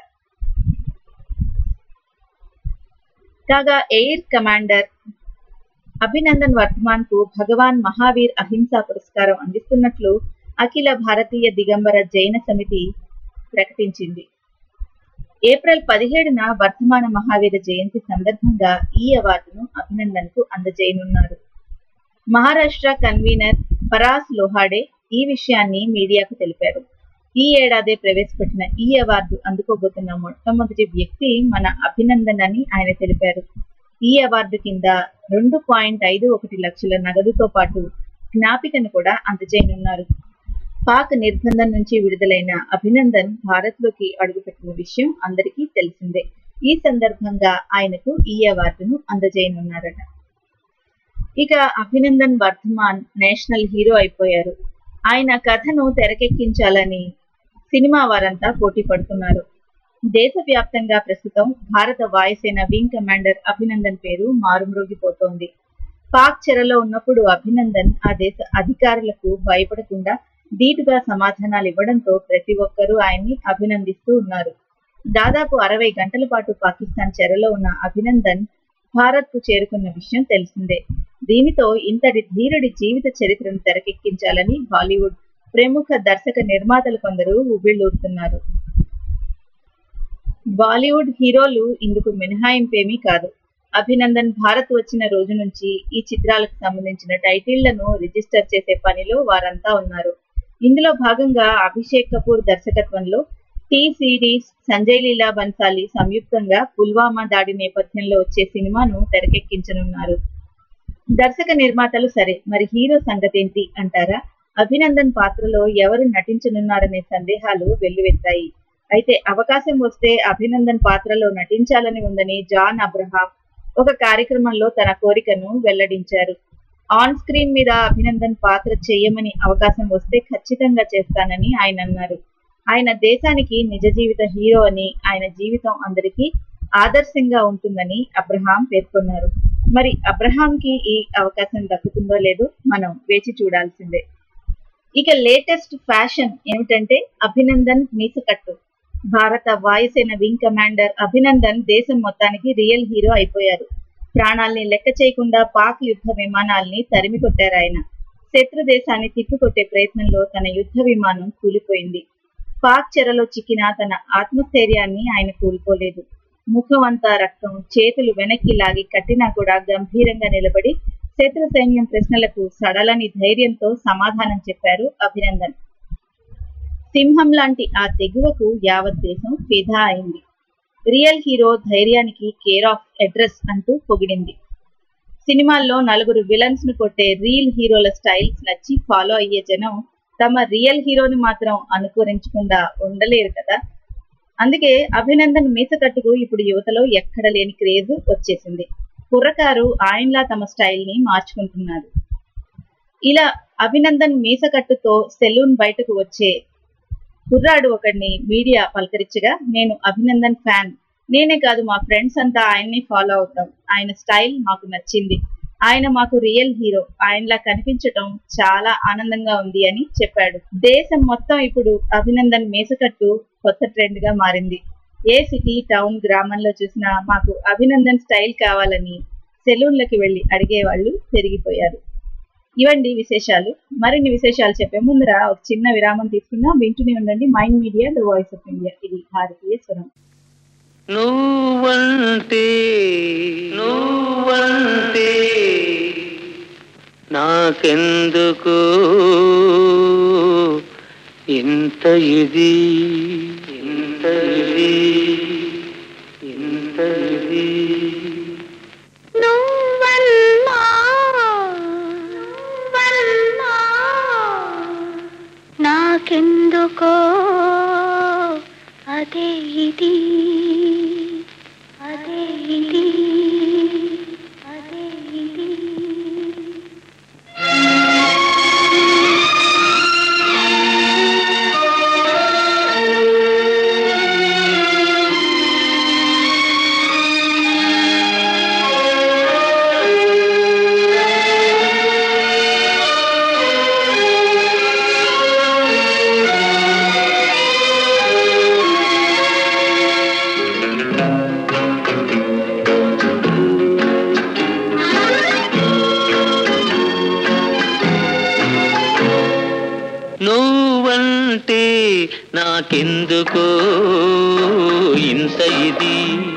కాగా ఎయిర్ కమాండర్ అభినందన్ వర్ధమాన్ కు భగవాన్ మహావీర్ అహింసా పురస్కారం అందిస్తున్నట్లు అఖిల భారతీయ దిగంబర జైన సమితి ప్రకటించింది ఏప్రిల్ పదిహేడున వర్ధమాన మహావీర జయంతి సందర్భంగా ఈ అవార్డును అభినందన్ కు అందజేయనున్నారు మహారాష్ట్ర కన్వీనర్ పరాస్ లోహాడే ఈ విషయాన్ని మీడియాకు తెలిపారు ఈ ఏడాదే ప్రవేశపెట్టిన ఈ అవార్డు అందుకోబోతున్న మొట్టమొదటి వ్యక్తి మన అభినందన్ అని ఆయన తెలిపారు ఈ అవార్డు కింద రెండు పాయింట్ ఐదు ఒకటి లక్షల నగదుతో పాటు జ్ఞాపికను కూడా అందజేయనున్నారు పాక్ నిర్బంధం నుంచి విడుదలైన అభినందన్ భారత్ లోకి అడుగుపెట్టిన విషయం అందరికీ తెలిసిందే ఈ సందర్భంగా ఆయనకు ఈ అవార్డును అందజేయనున్నారట ఇక అభినందన్ వర్ధమాన్ నేషనల్ హీరో అయిపోయారు ఆయన కథను తెరకెక్కించాలని సినిమా వారంతా పోటీ పడుతున్నారు దేశవ్యాప్తంగా ప్రస్తుతం భారత వాయుసేన వింగ్ కమాండర్ అభినందన్ పేరు మారుమ్రోగిపోతోంది పాక్ చెరలో ఉన్నప్పుడు అభినందన్ ఆ దేశ అధికారులకు భయపడకుండా ధీటుగా సమాధానాలు ఇవ్వడంతో ప్రతి ఒక్కరూ ఆయన్ని అభినందిస్తూ ఉన్నారు దాదాపు అరవై గంటల పాటు పాకిస్తాన్ చెరలో ఉన్న అభినందన్ భారత్ కు చేరుకున్న విషయం తెలిసిందే దీనితో ఇంతటి ధీరుడి జీవిత చరిత్రను తెరకెక్కించాలని బాలీవుడ్ ప్రముఖ దర్శక నిర్మాతలు కొందరు ఉవ్విళ్ళూరుతున్నారు బాలీవుడ్ హీరోలు ఇందుకు మినహాయింపేమీ కాదు అభినందన్ భారత్ వచ్చిన రోజు నుంచి ఈ చిత్రాలకు సంబంధించిన టైటిళ్లను రిజిస్టర్ చేసే పనిలో వారంతా ఉన్నారు ఇందులో భాగంగా అభిషేక్ కపూర్ దర్శకత్వంలో టీ సిరీస్ సంజయ్ లీలా బన్సాలి సంయుక్తంగా పుల్వామా దాడి నేపథ్యంలో వచ్చే సినిమాను తెరకెక్కించనున్నారు దర్శక నిర్మాతలు సరే మరి హీరో సంగతేంటి అంటారా అభినందన్ పాత్రలో ఎవరు నటించనున్నారనే సందేహాలు వెల్లువెత్తాయి అయితే అవకాశం వస్తే అభినందన్ పాత్రలో నటించాలని ఉందని జాన్ అబ్రహాం ఒక కార్యక్రమంలో తన కోరికను వెల్లడించారు ఆన్ స్క్రీన్ మీద అభినందన్ పాత్ర చేయమని అవకాశం వస్తే ఖచ్చితంగా చేస్తానని ఆయన అన్నారు ఆయన దేశానికి నిజ జీవిత హీరో అని ఆయన జీవితం అందరికీ ఆదర్శంగా ఉంటుందని అబ్రహాం పేర్కొన్నారు మరి అబ్రహాం కి ఈ అవకాశం దక్కుతుందో లేదో మనం వేచి చూడాల్సిందే ఇక లేటెస్ట్ ఫ్యాషన్ ఏమిటంటే అభినందన్ మీసకట్టు భారత వాయుసేన వింగ్ కమాండర్ అభినందన్ దేశం మొత్తానికి రియల్ హీరో అయిపోయారు ప్రాణాల్ని లెక్క చేయకుండా పాక్ యుద్ధ విమానాల్ని తరిమి కొట్టారు ఆయన శత్రు దేశాన్ని తిప్పికొట్టే ప్రయత్నంలో తన యుద్ధ విమానం కూలిపోయింది పాక్ చెరలో చిక్కిన తన ఆత్మస్థైర్యాన్ని ఆయన కోల్పోలేదు ముఖం అంతా రక్తం చేతులు వెనక్కి లాగి కట్టినా కూడా గంభీరంగా నిలబడి శత్రు సైన్యం ప్రశ్నలకు సడలని ధైర్యంతో సమాధానం చెప్పారు అభినందన్ సింహం లాంటి ఆ తెగువకు యావత్ దేశం ఫిదా అయింది రియల్ హీరో ధైర్యానికి కేర్ ఆఫ్ అడ్రస్ అంటూ పొగిడింది సినిమాల్లో నలుగురు విలన్స్ ను కొట్టే రియల్ హీరోల స్టైల్స్ నచ్చి ఫాలో అయ్యే జనం తమ రియల్ హీరోని మాత్రం అనుకరించకుండా ఉండలేరు కదా అందుకే అభినందన్ మీసకట్టుకు ఇప్పుడు యువతలో ఎక్కడ లేని క్రేజ్ వచ్చేసింది కుర్రకారు ఆయనలా తమ స్టైల్ ని మార్చుకుంటున్నారు ఇలా అభినందన్ మీసకట్టుతో సెలూన్ బయటకు వచ్చే కుర్రాడు ఒకడిని మీడియా పలకరించగా నేను అభినందన్ ఫ్యాన్ నేనే కాదు మా ఫ్రెండ్స్ అంతా ఆయన్ని ఫాలో అవుతాం ఆయన స్టైల్ మాకు నచ్చింది ఆయన మాకు రియల్ హీరో ఆయనలా కనిపించటం చాలా ఆనందంగా ఉంది అని చెప్పాడు దేశం మొత్తం ఇప్పుడు అభినందన్ మేసకట్టు కొత్త ట్రెండ్ గా మారింది ఏ సిటీ టౌన్ గ్రామంలో చూసినా మాకు అభినందన్ స్టైల్ కావాలని సెలూన్లకి వెళ్లి అడిగేవాళ్ళు పెరిగిపోయారు ఇవండి విశేషాలు మరిన్ని విశేషాలు చెప్పే ముందర ఒక చిన్న విరామం తీసుకుందాం వింటూనే ఉండండి Mind Media the voice of India ఇది భారతీయ స్వరం నువ్వంటే నువ్వంటే నాకెందుకు ఇంత ఇది ఇంత ఇది ఇంత ఇది నువ్వన్నా నువ్వన్నా నాకెందుకో అదే ఇది అదే ఇది అదే ఇది నువ్వంటే నాకెందుకో ఇంత ఇది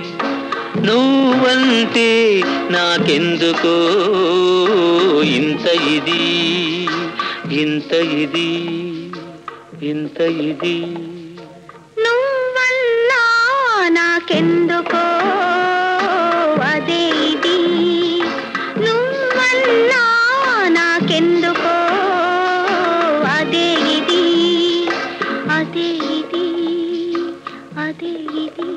నువ్వంటే నాకెందుకో ఇంత ఇది ఇంత ఇది ఇంత ఇది నువ్వన్నా నాకెందుకో అదే ఇది నువ్వన్నా నాకెందుకో అదే ఇది అదే ఇది అదే ఇది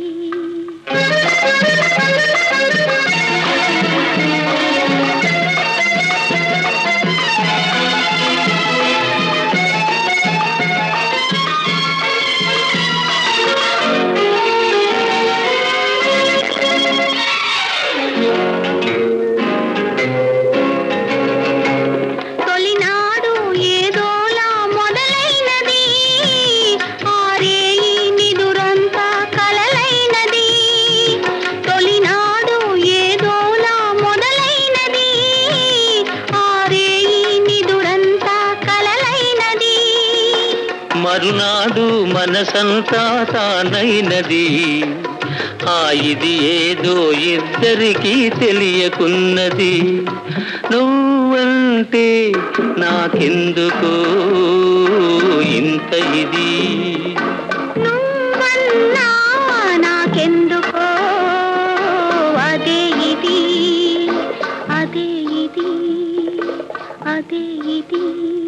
తొలినాడు ఏదోలా మొదలైనది ఆరేయి నిదురంతా కలలైనది తొలినాడు ఏదోలా మొదలైనది ఆరేయి నిదురంతా కలలైనది మరునాడు మనసంతా తానైనది ఆ ఇది ఏదో ఇద్దరికీ తెలియకున్నది నువ్వంటే నాకెందుకు ఇంత ఇది నువ్వన్నా నాకెందుకో అదే ఇది అదే ఇది అదే ఇది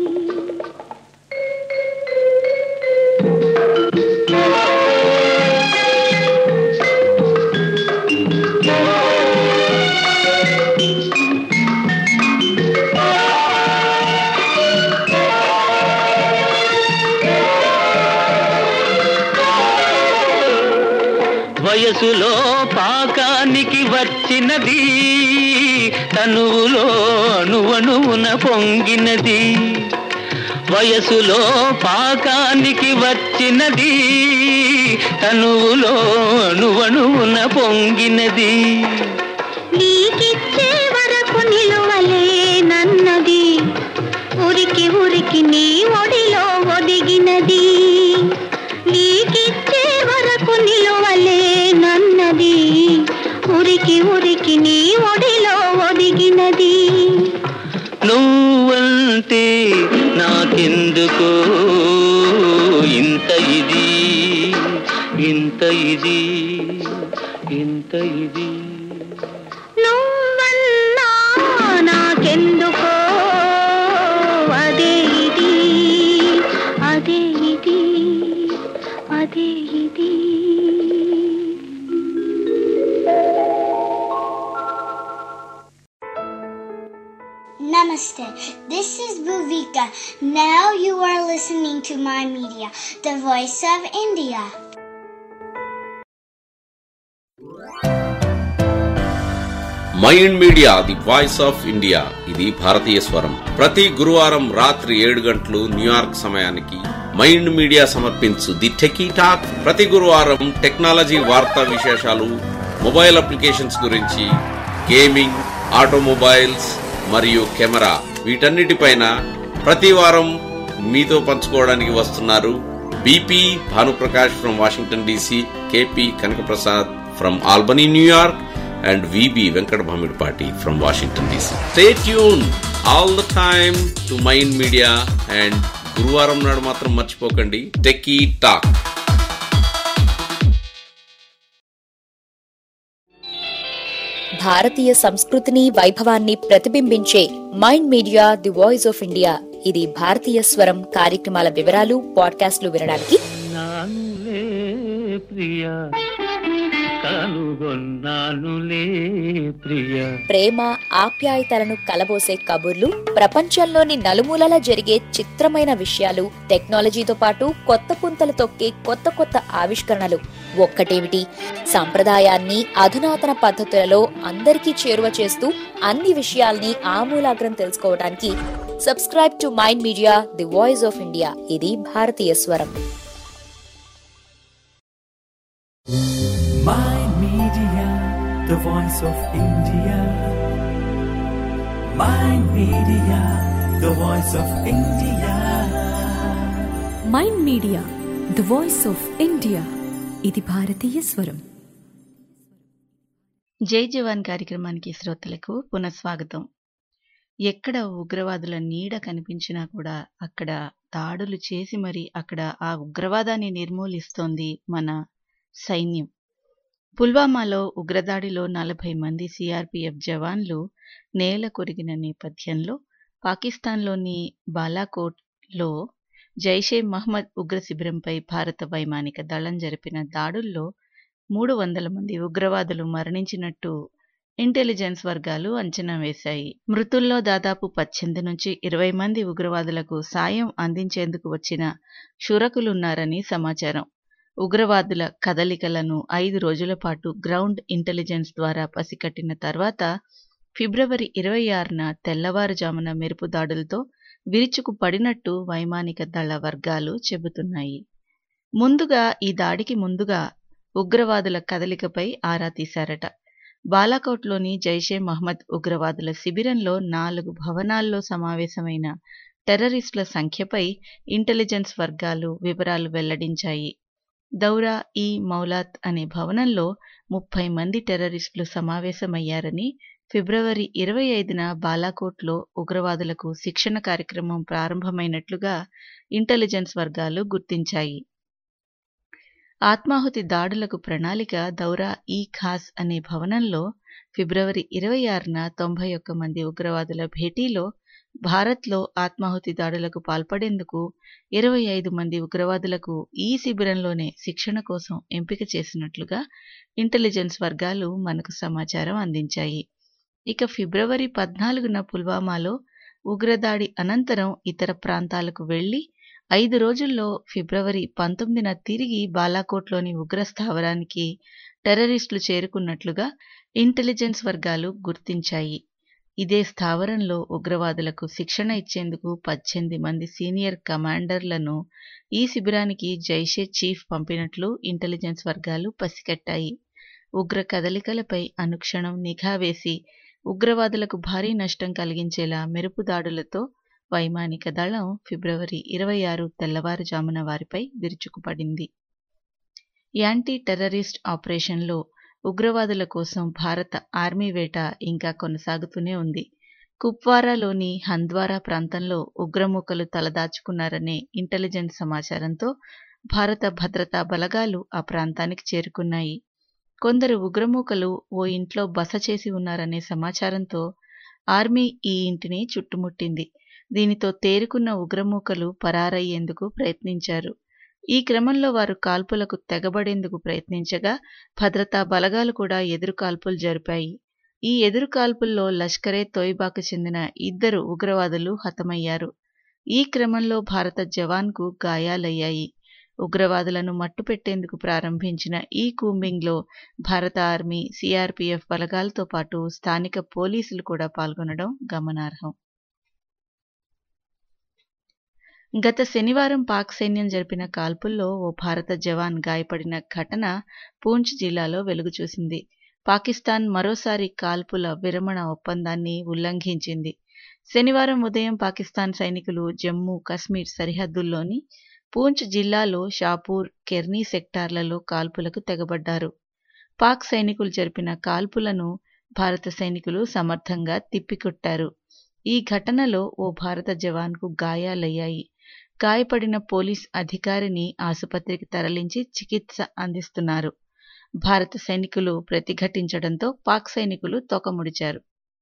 వయసులో పాకానికి వచ్చినది తనువులో అణువణువున పొంగినది వయసులో పాకానికి వచ్చినది తనువులో అణువణువున పొంగినది నీకిచ్చే వరకు నిలువలేనన్నది ఉరికి ఉరికి నీ ఒడిలో ఒదిగినది నీకిచ్చే వరకు నిలువలేనన్నది ఉరికి ఉరికి నీ ఒడిలో ఒదిగినది నువ్వంటే నాకెందుకో ఇంత ఇది ఇంత ఇది ఇంత ఇది నువ్వన్నా నాకెందుకో అదే ఇది అదే ఇది అదే ఇది Namaste. This is Bhuvika. Now you are listening to my media, the voice of India. Mind Media the voice of India ఇది భారతీయ స్వరం ప్రతి గురువారం రాత్రి ఏడు గంటలు న్యూయార్క్ సమయానికి మైండ్ మీడియా సమర్పించు ది టెకీ టాక్ ప్రతి గురువారం టెక్నాలజీ వార్తా విశేషాలు మొబైల్ అప్లికేషన్స్ గురించి గేమింగ్ ఆటోమొబైల్స్ మరియు కెమెరా వీటన్నిటిపైన ప్రతి వారం మీతో పంచుకోవడానికి వస్తున్నారు BP Bhanuprakash from Washington DC KP Kanakaprasad from Albany New York and VB Venkat Bhamidpati from Washington DC. Stay tuned all the time to Mind Media and గురువారం నాడు మాత్రం మర్చిపోకండి టెకీ టాక్ భారతీయ సంస్కృతిని వైభవాన్ని ప్రతిబింబించే Mind Media the voice of India ఇది భారతీయ స్వరం కార్యక్రమాల వివరాలు పాడ్కాస్ట్లు వినడానికి నానులే ప్రియ కనుగొన్నానులే ప్రియ ప్రేమ ఆప్యాయతలను కలబోసే కబుర్లు ప్రపంచంలోని నలుమూలలా జరిగే చిత్రమైన విషయాలు టెక్నాలజీతో పాటు కొత్త పుంతలు తొక్కే కొత్త కొత్త ఆవిష్కరణలు ఒక్కటేమిటి సంప్రదాయాన్ని అధునాతన పద్ధతులలో అందరికీ చేరువ చేస్తూ అన్ని విషయాల్ని ఆమూలాగ్రం తెలుసుకోవడానికి subscribe to Mind Media the voice of India ఇది భారతీయ స్వరం Mind Media, the voice of India. Mind Media, the voice of India. Mind Media the voice of India ఇది భారతీయ స్వరం జై జవాన్ కార్యక్రమానికి శ్రోతలకు పునఃస్వాగతం ఎక్కడ ఉగ్రవాదుల నీడ కనిపించినా కూడా అక్కడ దాడులు చేసి మరి అక్కడ ఆ ఉగ్రవాదాన్ని నిర్మూలిస్తోంది మన సైన్యం పుల్వామాలో ఉగ్రదాడిలో నలభై మంది సిఆర్పిఎఫ్ జవాన్లు నేల కొరిగిన నేపథ్యంలో పాకిస్తాన్లోని బాలాకోట్లో జైషే మహ్మద్ ఉగ్ర శిబిరంపై భారత వైమానిక దళం జరిపిన దాడుల్లో మూడు వందల మంది ఉగ్రవాదులు మరణించినట్టు ఇంటెలిజెన్స్ వర్గాలు అంచనా వేశాయి మృతుల్లో దాదాపు పద్దెనిమిది నుంచి ఇరవై మంది ఉగ్రవాదులకు సాయం అందించేందుకు వచ్చిన క్షురకులున్నారని సమాచారం ఉగ్రవాదుల కదలికలను ఐదు రోజుల పాటు గ్రౌండ్ ఇంటెలిజెన్స్ ద్వారా పసికట్టిన తర్వాత ఫిబ్రవరి ఇరవై ఆరున తెల్లవారుజామున మెరుపు దాడులతో విరుచుకు పడినట్టు వైమానిక దళ వర్గాలు చెబుతున్నాయి ముందుగా ఈ దాడికి ముందుగా ఉగ్రవాదుల కదలికపై ఆరా తీశారట బాలాకోట్లోని జైషే మహ్మద్ ఉగ్రవాదుల శిబిరంలో నాలుగు భవనాల్లో సమావేశమైన టెర్రరిస్టుల సంఖ్యపై ఇంటెలిజెన్స్ వర్గాలు వివరాలు వెల్లడించాయి దౌరా ఈ మౌలాత్ అనే భవనంలో ముప్పై మంది టెర్రరిస్టులు సమావేశమయ్యారని ఫిబ్రవరి ఇరవై ఐదున బాలాకోట్లో ఉగ్రవాదులకు శిక్షణ కార్యక్రమం ప్రారంభమైనట్లుగా ఇంటెలిజెన్స్ వర్గాలు గుర్తించాయి ఆత్మాహుతి దాడులకు ప్రణాళిక దౌరా ఈ ఖాస్ అనే భవనంలో ఫిబ్రవరి ఇరవై ఆరున తొంభై ఒక్క మంది ఉగ్రవాదుల భేటీలో భారత్లో ఆత్మాహుతి దాడులకు పాల్పడేందుకు ఇరవై ఐదు మంది ఉగ్రవాదులకు ఈ శిబిరంలోనే శిక్షణ కోసం ఎంపిక చేసినట్లుగా ఇంటెలిజెన్స్ వర్గాలు మనకు సమాచారం అందించాయి ఇక ఫిబ్రవరి పద్నాలుగున పుల్వామాలో ఉగ్రదాడి అనంతరం ఇతర ప్రాంతాలకు వెళ్లి ఐదు రోజుల్లో ఫిబ్రవరి పంతొమ్మిదిన తిరిగి బాలాకోట్లోని ఉగ్ర స్థావరానికి టెర్రరిస్టులు చేరుకున్నట్లుగా ఇంటెలిజెన్స్ వర్గాలు గుర్తించాయి ఇదే స్థావరంలో ఉగ్రవాదులకు శిక్షణ ఇచ్చేందుకు పద్దెనిమిది మంది సీనియర్ కమాండర్లను ఈ శిబిరానికి జైషే చీఫ్ పంపినట్లు ఇంటెలిజెన్స్ వర్గాలు పసికట్టాయి ఉగ్ర కదలికలపై అనుక్షణం నిఘా వేసి ఉగ్రవాదులకు భారీ నష్టం కలిగించేలా మెరుపు దాడులతో వైమానిక దళం ఫిబ్రవరి ఇరవై ఆరు తెల్లవారుజామున వారిపై విరుచుకుపడింది యాంటీ టెర్రరిస్ట్ ఆపరేషన్లో ఉగ్రవాదుల కోసం భారత ఆర్మీ వేట ఇంకా కొనసాగుతూనే ఉంది కుప్వారాలోని హంద్వారా ప్రాంతంలో ఉగ్రమూకలు తలదాచుకున్నారనే ఇంటెలిజెన్స్ సమాచారంతో భారత భద్రతా బలగాలు ఆ ప్రాంతానికి చేరుకున్నాయి కొందరు ఉగ్రమూకలు ఓ ఇంట్లో బస చేసి ఉన్నారనే సమాచారంతో ఆర్మీ ఈ ఇంటిని చుట్టుముట్టింది దీనితో తేరుకున్న ఉగ్రమూకలు పరారయ్యేందుకు ప్రయత్నించారు ఈ క్రమంలో వారు కాల్పులకు తెగబడేందుకు ప్రయత్నించగా భద్రతా బలగాలు కూడా ఎదురు కాల్పులు జరిపాయి ఈ ఎదురు కాల్పుల్లో లష్కరే తోయిబాకు చెందిన ఇద్దరు ఉగ్రవాదులు హతమయ్యారు ఈ క్రమంలో భారత జవాన్కు గాయాలయ్యాయి ఉగ్రవాదులను మట్టుపెట్టేందుకు ప్రారంభించిన ఈ కూంబింగ్లో భారత ఆర్మీ సిఆర్పీఎఫ్ బలగాలతో పాటు స్థానిక పోలీసులు కూడా పాల్గొనడం గమనార్హం గత శనివారం పాక్ సైన్యం జరిపిన కాల్పుల్లో ఓ భారత జవాన్ గాయపడిన ఘటన పూంచ్ జిల్లాలో వెలుగుచూసింది పాకిస్తాన్ మరోసారి కాల్పుల విరమణ ఒప్పందాన్ని ఉల్లంఘించింది శనివారం ఉదయం పాకిస్తాన్ సైనికులు జమ్మూ కశ్మీర్ సరిహద్దుల్లోని పూంచ్ జిల్లాలో షాపూర్ కెర్నీ సెక్టార్లలో కాల్పులకు తెగబడ్డారు పాక్ సైనికులు జరిపిన కాల్పులను భారత సైనికులు సమర్థంగా తిప్పికొట్టారు ఈ ఘటనలో ఓ భారత జవాన్కు గాయాలయ్యాయి గాయపడిన పోలీస్ అధికారిని ఆసుపత్రికి తరలించి చికిత్స అందిస్తున్నారు భారత సైనికులు ప్రతిఘటించడంతో పాక్ సైనికులు తోకముడిచారు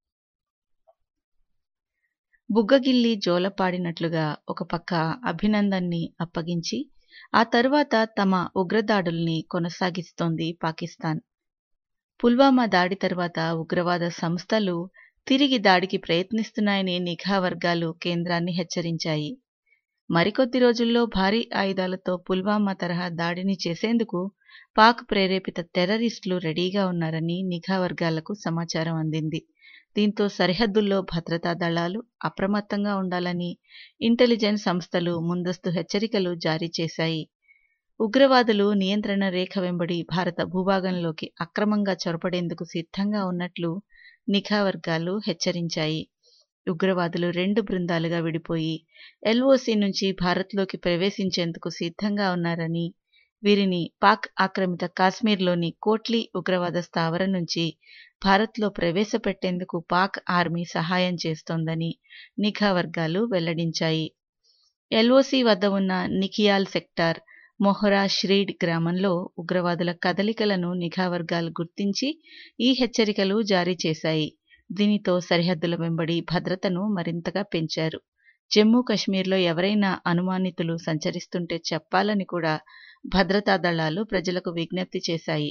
బుగ్గగిల్లి జోలపాడినట్లుగా ఒక పక్క అభినందన్ని అప్పగించి ఆ తరువాత తమ ఉగ్రదాడుల్ని కొనసాగిస్తోంది పాకిస్తాన్ పుల్వామా దాడి తర్వాత ఉగ్రవాద సంస్థలు తిరిగి దాడికి ప్రయత్నిస్తున్నాయని నిఘా వర్గాలు కేంద్రాన్ని హెచ్చరించాయి మరికొద్ది రోజుల్లో భారీ ఆయుధాలతో పుల్వామా తరహా దాడిని చేసేందుకు పాక్ ప్రేరేపిత టెర్రరిస్టులు రెడీగా ఉన్నారని నిఘా వర్గాలకు సమాచారం అందింది దీంతో సరిహద్దుల్లో భద్రతా దళాలు అప్రమత్తంగా ఉండాలని ఇంటెలిజెన్స్ సంస్థలు ముందస్తు హెచ్చరికలు జారీ చేశాయి ఉగ్రవాదులు నియంత్రణ రేఖ వెంబడి భారత భూభాగంలోకి అక్రమంగా చొరపడేందుకు సిద్ధంగా ఉన్నట్లు నిఘా వర్గాలు హెచ్చరించాయి ఉగ్రవాదులు రెండు బృందాలుగా విడిపోయి ఎల్ఓసి నుంచి భారత్లోకి ప్రవేశించేందుకు సిద్ధంగా ఉన్నారని వీరిని పాక్ ఆక్రమిత కాశ్మీర్లోని కోట్లీ ఉగ్రవాద స్థావరం నుంచి భారత్లో ప్రవేశపెట్టేందుకు పాక్ ఆర్మీ సహాయం చేస్తోందని నిఘా వర్గాలు వెల్లడించాయి ఎల్ఓసి వద్ద ఉన్న నిఖియాల్ సెక్టార్ మొహరా ష్రీడ్ గ్రామంలో ఉగ్రవాదుల కదలికలను నిఘా వర్గాలు గుర్తించి ఈ హెచ్చరికలు జారీ చేశాయి దీనితో సరిహద్దుల వెంబడి భద్రతను మరింతగా పెంచారు జమ్మూ కశ్మీర్లో ఎవరైనా అనుమానితులు సంచరిస్తుంటే చెప్పాలని కూడా భద్రతా దళాలు ప్రజలకు విజ్ఞప్తి చేశాయి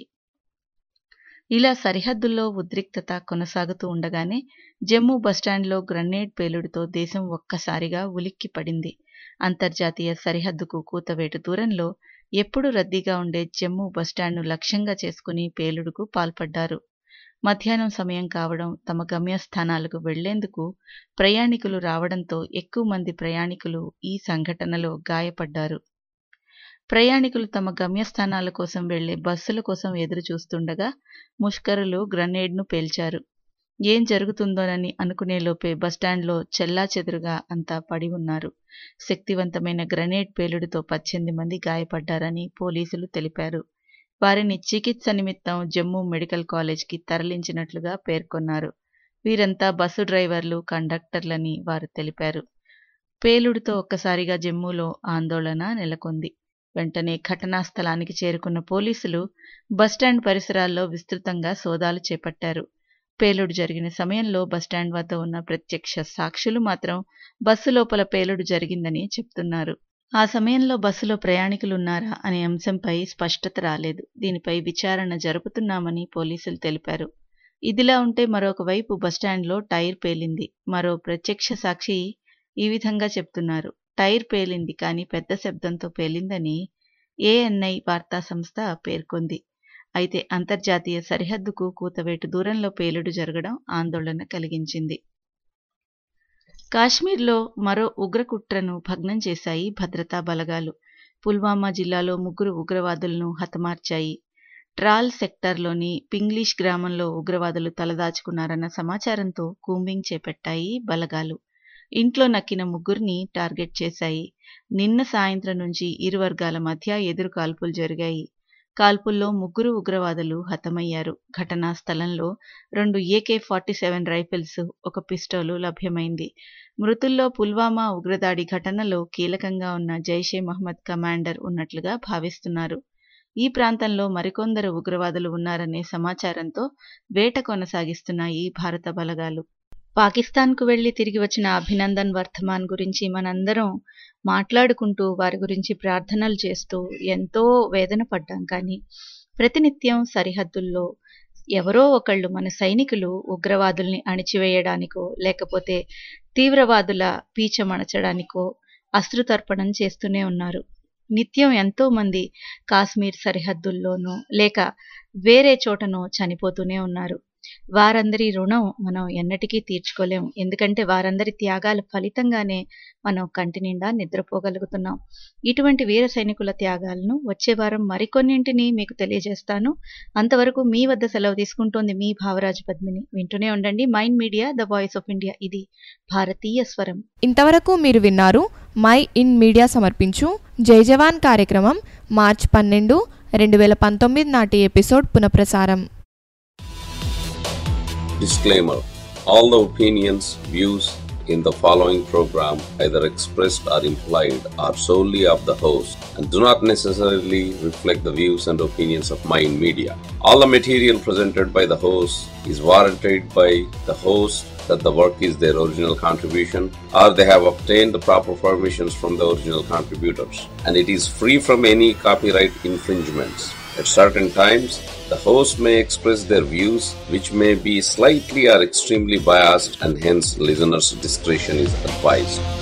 ఇలా సరిహద్దుల్లో ఉద్రిక్తత కొనసాగుతూ ఉండగానే జమ్మూ బస్టాండ్లో గ్రనేడ్ పేలుడుతో దేశం ఒక్కసారిగా ఉలిక్కి పడింది అంతర్జాతీయ సరిహద్దుకు కూతవేటు దూరంలో ఎప్పుడు రద్దీగా ఉండే జమ్మూ బస్టాండ్ను లక్ష్యంగా చేసుకుని పేలుడుకు పాల్పడ్డారు మధ్యాహ్నం సమయం కావడం తమ గమ్యస్థానాలకు వెళ్లేందుకు ప్రయాణికులు రావడంతో ఎక్కువ మంది ప్రయాణికులు ఈ సంఘటనలో గాయపడ్డారు ప్రయాణికులు తమ గమ్యస్థానాల కోసం వెళ్లే బస్సుల కోసం ఎదురు చూస్తుండగా ముష్కరులు గ్రనేడ్ను పేల్చారు ఏం జరుగుతుందోనని అనుకునేలోపే బస్టాండ్లో చెల్లా చెదురుగా అంతా పడి ఉన్నారు శక్తివంతమైన గ్రనేడ్ పేలుడుతో పద్దెనిమిది మంది గాయపడ్డారని పోలీసులు తెలిపారు వారిని చికిత్స నిమిత్తం జమ్మూ మెడికల్ కాలేజ్కి తరలించినట్లుగా పేర్కొన్నారు వీరంతా బస్సు డ్రైవర్లు కండక్టర్లని వారు తెలిపారు పేలుడుతో ఒక్కసారిగా జమ్మూలో ఆందోళన నెలకొంది వెంటనే ఘటనా స్థలానికి చేరుకున్న పోలీసులు బస్టాండ్ పరిసరాల్లో విస్తృతంగా సోదాలు చేపట్టారు పేలుడు జరిగిన సమయంలో బస్టాండ్ వద్ద ఉన్న ప్రత్యక్ష సాక్షులు మాత్రం బస్సు లోపల పేలుడు జరిగిందని చెప్తున్నారు ఆ సమయంలో బస్సులో ప్రయాణికులున్నారా అనే అంశంపై స్పష్టత రాలేదు దీనిపై విచారణ జరుపుతున్నామని పోలీసులు తెలిపారు ఇదిలా ఉంటే మరొక వైపు బస్టాండ్లో టైర్ పేలింది మరో ప్రత్యక్ష సాక్షి ఈ విధంగా చెప్తున్నారు టైర్ పేలింది కానీ పెద్ద శబ్దంతో పేలిందని ఏఎన్ఐ వార్తా సంస్థ పేర్కొంది అయితే అంతర్జాతీయ సరిహద్దుకు కూతవేటు దూరంలో పేలుడు జరగడం ఆందోళన కలిగించింది కాశ్మీర్లో మరో ఉగ్రకుట్రను భగ్నం చేశాయి భద్రతా బలగాలు పుల్వామా జిల్లాలో ముగ్గురు ఉగ్రవాదులను హతమార్చాయి ట్రాల్ సెక్టార్లోని పింగ్లీష్ గ్రామంలో ఉగ్రవాదులు తలదాచుకున్నారన్న సమాచారంతో కూంబింగ్ చేపట్టాయి బలగాలు ఇంట్లో నక్కిన ముగ్గురిని టార్గెట్ చేశాయి నిన్న సాయంత్రం నుంచి ఇరు వర్గాల మధ్య ఎదురు కాల్పులు జరిగాయి కాల్పుల్లో ముగ్గురు ఉగ్రవాదులు హతమయ్యారు ఘటనా స్థలంలో రెండు ఏకే ఫార్టీ సెవెన్ రైఫిల్స్ ఒక పిస్టోలు లభ్యమైంది మృతుల్లో పుల్వామా ఉగ్రదాడి ఘటనలో కీలకంగా ఉన్న జైషే మహమ్మద్ కమాండర్ ఉన్నట్లుగా భావిస్తున్నారు ఈ ప్రాంతంలో మరికొందరు ఉగ్రవాదులు ఉన్నారనే సమాచారంతో వేట కొనసాగిస్తున్నాయి భారత బలగాలు పాకిస్తాన్కు వెళ్లి తిరిగి వచ్చిన అభినందన్ వర్ధమాన్ గురించి మనందరం మాట్లాడుకుంటూ వారి గురించి ప్రార్థనలు చేస్తూ ఎంతో వేదన పడ్డాం కానీ ప్రతినిత్యం సరిహద్దుల్లో ఎవరో ఒకళ్ళు మన సైనికులు ఉగ్రవాదుల్ని అణిచివేయడానికో లేకపోతే తీవ్రవాదుల పీచమణచడానికో అశ్రుతర్పణం చేస్తూనే ఉన్నారు నిత్యం ఎంతో మంది కాశ్మీర్ సరిహద్దుల్లోనూ లేక వేరే చోటనో చనిపోతూనే ఉన్నారు వారందరి రుణం మనం ఎన్నటికీ తీర్చుకోలేం ఎందుకంటే వారందరి త్యాగాల ఫలితంగానే మనం కంటి నిండా నిద్రపోగలుగుతున్నాం ఇటువంటి వీర సైనికుల త్యాగాలను వచ్చే వారం మరికొన్నింటిని మీకు తెలియజేస్తాను అంతవరకు మీ వద్ద సెలవు తీసుకుంటోంది మీ భావరాజు పద్మిని వింటూనే ఉండండి Mind Media the voice of India ఇది భారతీయ స్వరం ఇంతవరకు మీరు విన్నారు మై ఇన్ మీడియా సమర్పించు జై జవాన్ కార్యక్రమం మార్చ్ పన్నెండు రెండు వేల పంతొమ్మిది నాటి ఎపిసోడ్ పునఃప్రసారం Disclaimer All the opinions, views in the following program, either expressed or implied, are solely of the host and do not necessarily reflect the views and opinions of Mind Media. All the material presented by the host is warranted by the host that the work is their original contribution or they have obtained the proper permissions from the original contributors and it is free from any copyright infringements. At certain times, the host may express their views which may be slightly or extremely biased and hence listeners' discretion is advised.